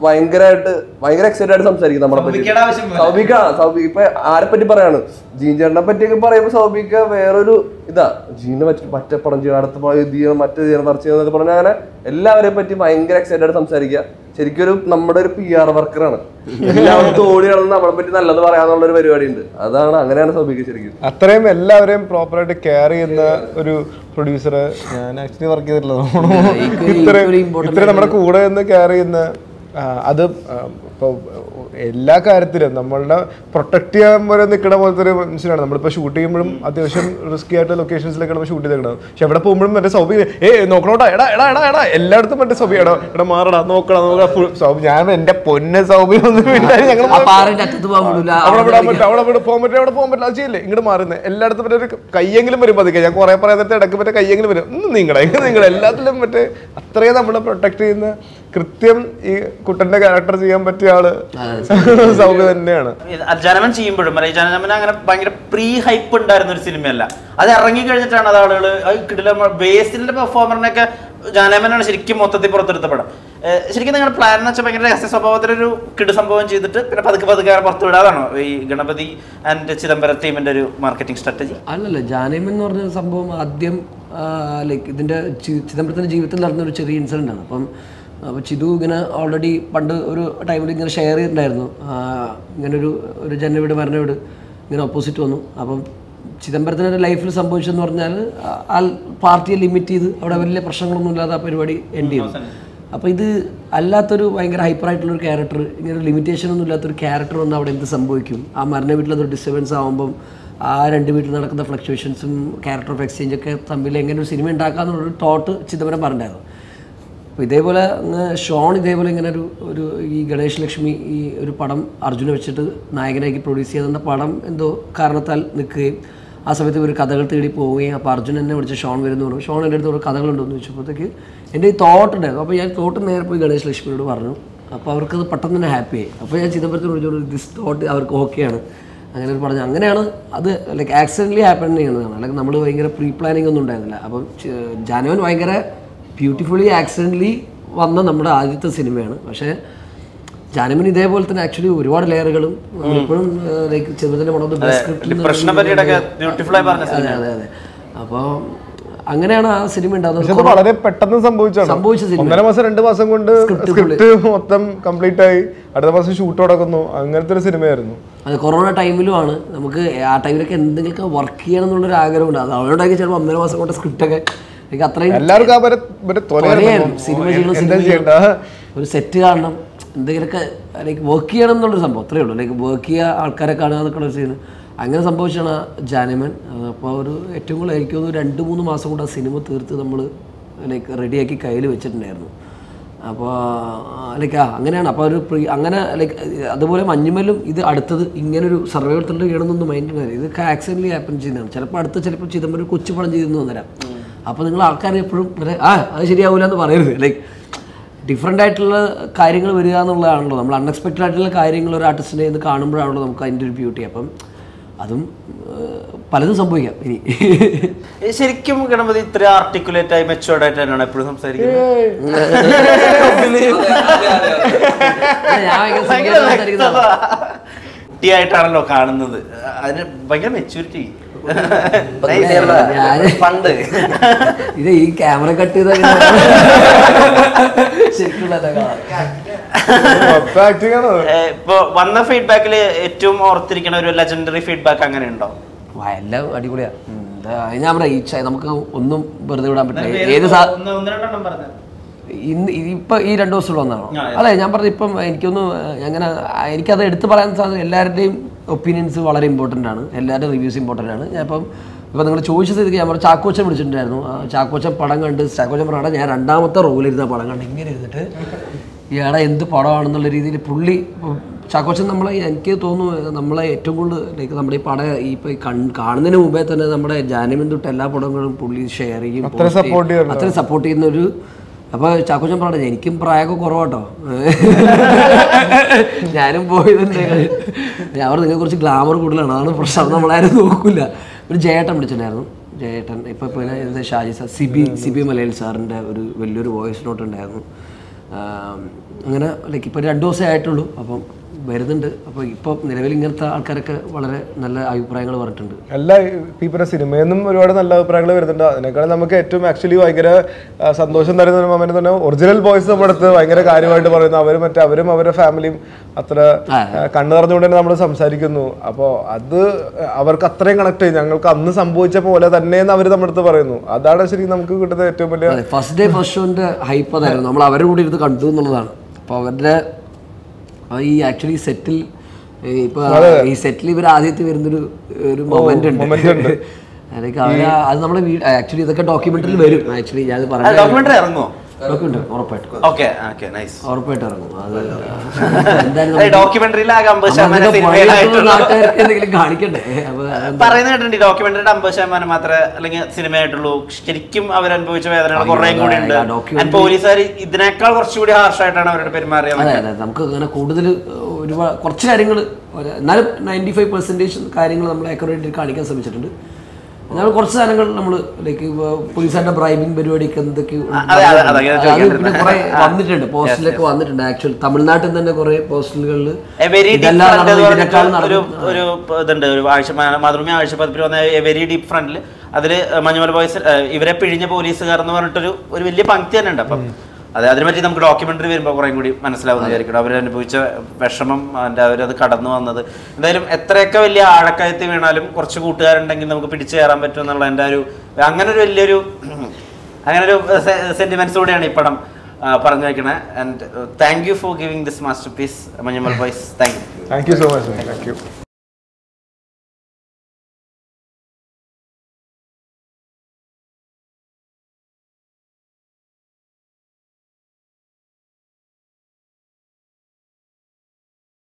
ഭയങ്കരമായിട്ട് ഭയങ്കര എക്സൈറ്റഡ് ആയിട്ട് സംസാരിക്കും നമ്മളെ പറ്റി സൗബിക്കയുടെ ആവശ്യം പോലെ. സൗബിക്ക സൗബി ഇപ്പൊ ആരെ പറ്റി പറയാണ് ജീൻ ചേട്ടനെ പറ്റിയൊക്കെ പറയുമ്പോ സൗബിക്ക വേറൊരു ഇതാ ജീനെ പറ്റി മറ്റേ പടം ചെയ്യണം അടുത്ത പടം ഇത് ചെയ്യണം മറ്റേ ചെയ്യണം മറിച്ച് ചെയ്യണം എന്നൊക്കെ പറഞ്ഞാൽ അങ്ങനെ എല്ലാവരെയും പറ്റി ഭയങ്കര എക്സൈറ്റഡ് ആയിട്ട് സംസാരിക്കുക ശരിക്കും ഒരു നമ്മുടെ ഒരു പി ആർ വർക്കറാണ് എല്ലാവർക്കും ഓടി നടന്ന് നമ്മളെ പറ്റി നല്ലത് പറയാന്നുള്ള ഒരു പരിപാടി ഉണ്ട് അതാണ് അങ്ങനെയാണ് സൗബിക്ക ശരിക്കും അത്രയും എല്ലാവരെയും പ്രോപ്പറായിട്ട് കെയർ ചെയ്യുന്ന ഒരു പ്രൊഡ്യൂസർ ഞാൻ ആക്ച്വലി വർക്ക് ചെയ്തിട്ടില്ല equally- ഇത്രയും equally important ഇത്രയും നമ്മുടെ കൂടെ നിന്ന് കെയർ ചെയ്യുന്ന ആ, അത് ഇപ്പോൾ എല്ലാ കാര്യത്തിലും നമ്മളുടെ പ്രൊട്ടക്ട് ചെയ്യാൻ വരെ നിൽക്കുന്ന പോലത്തെ ഒരു മനുഷ്യനാണ് നമ്മളിപ്പോൾ ഷൂട്ട് ചെയ്യുമ്പോഴും അത്യാവശ്യം റിസ്കി ആയിട്ട് ലൊക്കേഷൻസിലൊക്കെ നമ്മൾ ഷൂട്ട് ചെയ്തേക്കണം പക്ഷെ എവിടെ പോകുമ്പോഴും മറ്റേ സൗബി ഏ നോക്കണോട്ടാ എടാ എടാ എടാ എടാ എല്ലായിടത്തും മറ്റേ സൗബി എടാ എടാ മാറടാ നോക്കടാ നോക്കടാ ഫുൾ സൗബി ഞാൻ എന്റെ പൊന്നെ സൗബി ഒന്നും ഞങ്ങൾ ആ പാറിന്റെ അറ്റത്ത് പോകാൻ പറ്റൂല അവിടെ വിടാൻ പറ്റില്ല അവിടെ വിട- പോകാൻ പറ്റില്ല അവിടെ പോകാൻ പറ്റില്ല അത് ചെയ്യില്ലേ ഇങ്ങോട്ട് മാറുന്നത് എല്ലായിടത്തും മറ്റേ ഒരു കയ്യെങ്കിലും വരും പതുക്കെ ഞാൻ കുറെ പറയാൻ നേരത്തെ ഇടയ്ക്ക് മറ്റേ കയ്യെങ്കിലും വരും ഇന്ന് നിങ്ങളെ ഇങ്ങനെ നിങ്ങൾ എല്ലാത്തിലും മറ്റേ അത്രയും നമ്മളെ പ്രൊട്ടക്ട് ചെയ്യുന്ന കൃത്യം ഈ കുട്ടന്റെ ക്യാരക്ടർ ചെയ്യാൻ പറ്റിയ ആള് സൗമ്യ തന്നെയാണ് ഇത് ജനമൻ ചെയ്യുമ്പോഴും അല്ലെ ജനമൻ അങ്ങനെ ഭയങ്കര പ്രീ ഹൈപ്പ് ഉണ്ടായിരുന്ന ഒരു സിനിമയല്ല അത് ഇറങ്ങി കഴിഞ്ഞിട്ടാണ് അത് ആളുകൾ കിടില ബേസിന്റെ പെർഫോമറിനൊക്കെ ജാനമനാണ് ശരിക്കും മൊത്തത്തിൽ പുറത്തെടുത്ത പടം ഏഹ് ശരിക്കും നിങ്ങളുടെ പ്ലാൻ എന്ന് വെച്ചാൽ ഭയങ്കര രഹസ്യ സ്വഭാവത്തിലൊരു കിടു സംഭവം ചെയ്തിട്ട് പിന്നെ പതുക്കെ പതുക്കെ പുറത്തു വിടാതാണോ ഈ ഗണപതി ആൻഡ് ചിദംബരം ടീമിന്റെ ഒരു മാർക്കറ്റിംഗ് സ്ട്രാറ്റജി അല്ലല്ല ജാനേമൻ എന്ന് പറഞ്ഞ സംഭവം ആദ്യം ലൈക്ക് ഇതിൻ്റെ ചിദംബരത്തിൻ്റെ ജീവിതത്തിൽ നടന്ന ഒരു ചെറിയ ഇൻസിഡൻ്റ് ആണ് അപ്പം അപ്പോൾ ചിതു ഇങ്ങനെ ഓൾറെഡി പണ്ട് ഒരു ടൈമിൽ ഇങ്ങനെ ഷെയർ ചെയ്തിട്ടുണ്ടായിരുന്നു ആ, ഇങ്ങനെ ഒരു ഒരു ജനവീട് മരണ വീട് ഇങ്ങനെ ഓപ്പോസിറ്റ് വന്നു അപ്പം ചിദംബരത്തിൻ്റെ ലൈഫിൽ സംഭവിച്ചതെന്ന് പറഞ്ഞാൽ ആ- ആ പാർട്ടിയെ ലിമിറ്റ് ചെയ്ത് അവിടെ വലിയ പ്രശ്നങ്ങളൊന്നും ഇല്ലാതെ ആ പരിപാടി എൻഡ് ചെയ്തു അപ്പോൾ ഇത് അല്ലാത്തൊരു ഭയങ്കര ഹൈപ്പറായിട്ടുള്ളൊരു ക്യാരക്ടർ ഇങ്ങനെ ഒരു ലിമിറ്റേഷൻ ഒന്നും ഇല്ലാത്തൊരു ക്യാരക്ടർ വന്ന് അവിടെ എന്ത് സംഭവിക്കും ആ മരണ വീട്ടിൽ അതൊരു ഡിസ്റ്റർബൻസ് ആകുമ്പം ആ രണ്ട് വീട്ടിൽ നടക്കുന്ന ഫ്ലക്ച്വേഷൻസും ക്യാരക്ടർ ഓഫ് എക്സ്ചേഞ്ച് ഒക്കെ തമ്മിൽ എങ്ങനെ ഒരു സിനിമ ഉണ്ടാക്കാന്നുള്ളൊരു തോട്ട് ചിദംബരം പറഞ്ഞിട്ടുണ്ടായിരുന്നു അപ്പോൾ ഇതേപോലെ അങ്ങ് ഷോൺ ഇതേപോലെ ഇങ്ങനെ ഒരു ഒരു ഈ ഗണേഷ് ലക്ഷ്മി ഈ ഒരു പടം അർജുനെ വെച്ചിട്ട് നായകനാക്കി പ്രൊഡ്യൂസ് ചെയ്തെന്ന പടം എന്തോ കാരണത്താൽ നിൽക്കുകയും ആ സമയത്ത് ഇവർ കഥകൾ തേടി പോവുകയും അപ്പോൾ അർജുൻ എന്നെ വിളിച്ച് ഷോൺ വരുന്നു പറഞ്ഞു ഷോൺ എൻ്റെ അടുത്ത് ഒരു കഥകളുണ്ടോയെന്ന് ചോദിച്ചപ്പോഴത്തേക്ക് എൻ്റെ ഈ തോട്ട് ഉണ്ടായിരുന്നു അപ്പോൾ ഞാൻ തോട്ട് നേരെ പോയി ഗണേഷ് ലക്ഷ്മിയോട് പറഞ്ഞു അപ്പോൾ അവർക്കത് പെട്ടെന്ന് തന്നെ ഹാപ്പി ആയി അപ്പോൾ ഞാൻ ചിദംബരത്തിന് വിളിച്ചോളൂ ദിസ് തോട്ട് അവർക്ക് ഓക്കെയാണ് അങ്ങനെ ഒരു പറഞ്ഞു അങ്ങനെയാണ് അത് ലൈക്ക് ആക്സിഡൻ്റലി ഹാപ്പൻ ചെയ്യുന്നതാണ് അല്ലെങ്കിൽ നമ്മൾ ഭയങ്കര പ്രീ പ്ലാനിങ് ഒന്നും ഉണ്ടായിരുന്നില്ല അപ്പം ച- ജാനുവൻ ഭയങ്കര ബ്യൂട്ടിഫുള്ളി ആക്സിഡൻ്റലി വന്ന നമ്മുടെ ആദ്യത്തെ സിനിമയാണ് പക്ഷേ ജാനമൻ ഇതേപോലെ തന്നെ ആക്ച്വലി ഒരുപാട് ലെയറുകളും ഇപ്പോഴും ലൈക്ക് ചെറുതിൻ്റെ പടം ബെസ്റ്റ് പ്രശ്ന പരിപാടിയൊക്കെ ബ്യൂട്ടിഫുൾ ആയി പറഞ്ഞ അതെ അതെ അതെ അപ്പോൾ അങ്ങനെയാണ് ആ സിനിമ പക്ഷെ അത് ഉണ്ടാകുന്നത് വളരെ പെട്ടെന്ന് സംഭവിച്ചാണ് സംഭവിച്ച സിനിമ. ഒന്നര മാസം രണ്ട് മാസം കൊണ്ട് സ്ക്രിപ്റ്റ് മൊത്തം കംപ്ലീറ്റ് ആയി അടുത്ത മാസം ഷൂട്ട് നടക്കുന്നു അങ്ങനത്തെ ഒരു സിനിമയായിരുന്നു അത് കൊറോണ ടൈമിലുമാണ് നമുക്ക് ആ ടൈമിലൊക്കെ എന്തെങ്കിലുമൊക്കെ വർക്ക് ചെയ്യണം എന്നുള്ളൊരു ആഗ്രഹമുണ്ട് അത് അവരോടൊക്കെ ചിലപ്പോൾ ഒന്നര മാസം കൊണ്ട് സ്ക്രിപ്റ്റൊക്കെ എനിക്ക് അത്രയും എല്ലാവർക്കും ആ വരെ വരെ തൊലയായിരുന്നു. തൊലയായിരുന്നു. സിനിമ ചെയ്യണം, എന്താ സിനിമ ചെയ്യണ്ട ഒരു സെറ്റ് കാണണം എന്തെങ്കിലുമൊക്കെ ലൈക്ക് വർക്ക് ചെയ്യണം എന്നുള്ളൊരു സംഭവം അത്രയേ ഉള്ളൂ ലൈക്ക് വർക്ക് ചെയ്യുക ആൾക്കാരെ കാണുക എന്നൊക്കെ ഉള്ള സീൻ അങ്ങനെ സംഭവിച്ചാണ് ജാനമൻ അപ്പോൾ ഒരു ഏറ്റവും കൂടുതൽ എനിക്ക് തോന്നുന്നു രണ്ട് മൂന്ന് മാസം കൊണ്ട് ആ സിനിമ തീർത്ത് നമ്മൾ ലൈക്ക് റെഡിയാക്കി കയ്യിൽ വെച്ചിട്ടുണ്ടായിരുന്നു അപ്പോൾ ലൈക്ക് ആ അങ്ങനെയാണ് അപ്പോൾ ഒരു പ്രീ അങ്ങനെ ലൈക്ക് അതുപോലെ മഞ്ഞുമലും ഇത് അടുത്തത് ഇങ്ങനൊരു സർവൈവൽ ത്രില്ലർ ചെയ്യണമെന്നൊന്നും മൈൻഡ് വരും ഇതൊക്കെ ആക്സിഡൻ്റലി ഹാപ്പൻ ചെയ്യുന്നതാണ് ചിലപ്പോൾ അടുത്ത ചിലപ്പോൾ ചിദംബരം കൊച്ചു പടം ചെയ്തെന്ന് വന്നേരാം അപ്പോൾ നിങ്ങൾ ആൾക്കാർ എപ്പോഴും ഇങ്ങനെ, ആ അത് ശരിയാവില്ല എന്ന് പറയരുത് ലൈക്ക് ഡിഫറെൻ്റ് ആയിട്ടുള്ള കാര്യങ്ങൾ വരിക എന്നുള്ളതാണല്ലോ നമ്മൾ അൺഎക്സ്പെക്റ്റഡ് ആയിട്ടുള്ള കാര്യങ്ങൾ ഒരു ആർട്ടിസ്റ്റിനെ ഇത് കാണുമ്പോഴാണല്ലോ നമുക്ക് അതിൻ്റെ ഒരു ബ്യൂട്ടി അപ്പം അതും ഏഹ്, പലതും സംഭവിക്കാം ഇനി ഏ, ശരിക്കും ഗണപതി ഇത്ര ആർട്ടിക്കുലേറ്റ് ആയി മെച്ചുവേർഡ് ആയിട്ട് തന്നെയാണ് എപ്പോഴും സംസാരിക്കുന്നത് ഞാൻ ഭയങ്കര serious ആയി സംസാരിക്കുന്ന ആളാ. കുട്ടിയായിട്ടാണല്ലോ കാണുന്നത് അതിന് ഭയങ്കര മെച്ചൂരിറ്റി ഞാൻ- പണ്ട് ഇത് ഈ ക്യാമറ കട്ട് ചെയ്ത ശരിക്കുള്ള മൊത്തം ആക്ടിങ് ആണ് അത്. ഇപ്പൊ വന്ന ഫീഡ്ബാക്കിൽ ഏറ്റവും ഓർത്തിരിക്കുന്ന ഒരു ലെജൻഡറി ഫീഡ്ബാക്ക് അങ്ങനെ ഉണ്ടോ എല്ലാം അടിപൊളിയാ ഉം, എന്താ, ഞാൻ പറയാം ഈ ച- നമുക്ക് ഒന്നും വെറുതെ വിടാൻ പറ്റില്ല ഏത് സാ ഇന്ന് ഇപ്പൊ ഈ രണ്ടു ദിവസമുള്ള ഒന്നാണോ ആ, അല്ലെ ഞാൻ പറഞ്ഞ ഇപ്പം എനിക്കൊന്ന് അങ്ങനെ എനിക്കത് എടുത്തു പറയാൻ സാധനം എല്ലാവരുടെയും ഒപ്പീനിയൻസ് വളരെ ഇമ്പോർട്ടൻ്റ് ആണ് എല്ലാവരുടെയും റിവ്യൂസ് ഇമ്പോർട്ടൻ്റ് ആണ് ഞാൻ ഇപ്പം ഇപ്പം നിങ്ങൾ ചോദിച്ച സ്ഥിതിക്ക് ഞാൻ പറഞ്ഞ ചാക്കോച്ചൻ വിളിച്ചിട്ടുണ്ടായിരുന്നു ആ ചാക്കോച്ചൻ പടം കണ്ട് ചാക്കോച്ചൻ പറയണ ഞാൻ രണ്ടാമത്തെ റോളിരുന്ന പടം കണ്ട് ഇങ്ങനെ ഇരുന്നിട്ട് ഇയാളെ എന്ത് പടമാണെന്നുള്ള രീതിയിൽ പുള്ളി ഇപ്പം ചാക്കോച്ചൻ നമ്മളെ എനിക്ക് തോന്നുന്നു നമ്മളെ ഏറ്റവും കൂടുതൽ ലൈക്ക് നമ്മുടെ ഈ പടം ഈ ഇപ്പം ഈ കൺ- കാണുന്നതിന് മുമ്പേ തന്നെ നമ്മുടെ ജാനമിൻ തൊട്ട് എല്ലാ പടങ്ങളും പുള്ളി ഷെയർ ചെയ്യും അത്ര post ചെയ്യും. support ചെയ്യുന്നുണ്ട്. അത്രയും സപ്പോർട്ട് ചെയ്യുന്ന ഒരു അപ്പൊ ചാക്കോച്ചൻ പറഞ്ഞത് എനിക്കും പ്രായമൊക്കെ കുറവാട്ടോ ഞാനും പോയതുണ്ട് ഞാൻ പറഞ്ഞു നിങ്ങൾ കുറച്ച് ഗ്ലാമർ കൂടുതലാണ് അതാണ് പ്രശ്നം അത് നമ്മളാരും നോക്കില്ല ഒരു ജയേട്ടൻ വിളിച്ചിട്ടുണ്ടായിരുന്നു ജയേട്ടൻ ഇപ്പൊ പിന്നെ ഇത് ഷാജി സാർ സിബി സിബി മലയാളി സാറിന്റെ ഒരു വലിയൊരു വോയിസ് നോട്ട് ഉണ്ടായിരുന്നു ആം, അങ്ങനെ ലൈക്ക് ഇപ്പോൾ രണ്ട് ദിവസമേ ആയിട്ടുള്ളൂ അപ്പം വരുന്നുണ്ട് അപ്പോൾ ഇപ്പോൾ നിലവിൽ ഇങ്ങനത്തെ ആൾക്കാരൊക്കെ വളരെ നല്ല അഭിപ്രായങ്ങൾ പറഞ്ഞിട്ടുണ്ട് എല്ലാ ഈ പറഞ്ഞ സിനിമയിൽ നിന്നും ഒരുപാട് നല്ല അഭിപ്രായങ്ങൾ വരുന്നുണ്ട് അതിനേക്കാൾ നമുക്ക് ഏറ്റവും ആക്ച്വലി ഭയങ്കര ആ, സന്തോഷം തരുന്ന ഒരു മൊമെന്റ് തന്നെ ഒറിജിനൽ ബോയ്സ് നമ്മുടെ അടുത്ത് ഭയങ്കര കാര്യമായിട്ട് പറയുന്നു അവരും മറ്റേ അവരും അവരുടെ ഫാമിലിയും അത്ര ആ, കണ്ണു നിറഞ്ഞുകൊണ്ട് തന്നെ നമ്മൾ സംസാരിക്കുന്നു അപ്പോൾ അത് അവർക്ക് അത്രയും കണക്ട് ചെയ്യും ഞങ്ങൾക്ക് അന്ന് സംഭവിച്ച പോലെ തന്നെയെന്ന് അവർ നമ്മുടെ അടുത്ത് പറയുന്നു അതാണ് ശരിക്കും നമുക്ക് കിട്ടുന്ന ഏറ്റവും വലിയ അതെ ഫസ്റ്റ് ഡേ ഫസ്റ്റ് ഷോന്റെ ഹൈപ്പ് അതായിരുന്നു നമ്മൾ അവരുടെ കൂടെ ഇരുന്ന് കണ്ടു എന്നുള്ളതാണ് അപ്പോൾ അവരുടെ ആ ഈ ആക്ച്വലി സെറ്റിൽ ഇപ്പൊ ഈ സെറ്റിൽ ഇവർ ആദ്യത്തെ വരുന്നൊരു ഒരു മൊമെന്റ് ഉണ്ട് അതൊക്കെ അവര് അത് നമ്മുടെ ആക്ച്വലി ഇതൊക്കെ ഡോക്യുമെന്ററിൽ വരും ആക്ച്വലി ഞാൻ പറഞ്ഞു ഡോക്യുമെന്ററി ഇറങ്ങുമോ ഒക്കെ ഉണ്ട് ഉറപ്പായിട്ടും ഓക്കെ ഓക്കെ നൈസ് ഉറപ്പായിട്ടും ഇറങ്ങും അത് എന്തായാലും ഡോക്യുമെന്ററിയിലാകെ അമ്പത് ശതമാനം നമ്മളതൊക്കെ സിനിമയിലായിട്ടുള്ളൂ നാട്ടുകാർക്ക് എന്തെങ്കിലും കാണിക്കണ്ടേ അപ്പൊ പറയുന്നത് കേട്ടിട്ടുണ്ട് ഡോക്യുമെന്ററിയുടെ അമ്പത് ശതമാനം മാത്രമേ അല്ലെങ്കിൽ സിനിമയായിട്ടുള്ളൂ ശരിക്കും അവരനുഭവിച്ച വേദനകൾ കുറേ കൂടി ഉണ്ട് ആ, documentary- ആൻഡ് പോലീസുകാർ ഇതിനേക്കാൾ കുറച്ചുകൂടി ഹാർഷായിട്ടാണ് അവരുടെ പെരുമാറിയത് അതെ അതെ നമുക്ക് അങ്ങനെ കൂടുതൽ ഒരുപാട് കുറച്ച് കാര്യങ്ങൾ എന്നാലും നയൻറ്റി ഫൈവ് പെർസെൻറ്റേജ് കാര്യങ്ങൾ നമ്മൾ അക്യുറേറ്റ് കാണിക്കാൻ ശ്രമിച്ചിട്ടുണ്ട് എന്നാലും കുറച്ച് സാധനങ്ങൾ നമ്മൾ ലൈക്ക് പോലീസുകാരുടെ ബ്രൈബിംഗ് പരിപാടിയൊക്കെ എന്തൊക്കെയോ അതെ, അതെ, അതെ, ഞാൻ അത് ചോദിക്കാനിരുന്നത്. പിന്നെ കുറെ വന്നിട്ടുണ്ട് പോസ്റ്റിലൊക്കെ വന്നിട്ടുണ്ട് ആക്ച്വലി തമിഴ്നാട്ടിൽ നിന്ന് തന്നെ കുറെ പോസ്റ്റുകളിൽ എ വെരി ഡീപ് ഇതെല്ലാം ഫ്രണ്ട് എന്ന് നടന്നു, പറഞ്ഞിട്ട് ഇതിനേക്കാൾ ഒരു നടന്നു. ഒരു ഇതുണ്ട് ഒരു ആഴ്ച മാതൃഭൂമി ആഴ്ച പതിപ്പിൽ വന്ന എ വെരി ഡീപ് ഫ്രണ്ടിൽ അതിൽ മഞ്ഞുമല ബോയ്സ് ഇവരെ പിഴിഞ്ഞ പോലീസുകാർ എന്ന് പറഞ്ഞിട്ടൊരു ഒരു വലിയ പങ്ക്തി തന്നെ ഉണ്ട് അപ്പം അതെ അതിനെ പറ്റി നമുക്ക് ഡോക്യുമെന്ററി വരുമ്പോൾ കുറേ കൂടി മനസ്സിലാവുന്ന വിചാരിക്കണം അവരനുഭവിച്ച വിഷമം അതിൻ്റെ അവരത് കടന്നു വന്നത് എന്തായാലും എത്രയൊക്കെ വലിയ ആഴക്കയത്തി വീണാലും കുറച്ച് കൂട്ടുകാരുണ്ടെങ്കിൽ നമുക്ക് പിടിച്ചു കയറാൻ പറ്റും എന്നുള്ള എൻ്റെ ഒരു അങ്ങനെ ഒരു വലിയൊരു അങ്ങനെ ഒരു സെന്റിമെന്റ്സ് കൂടിയാണ് ഈ പടം ആ, പറഞ്ഞു വെക്കണേ and thank you for giving this masterpiece Manjummel boys thank you thank you so much thank U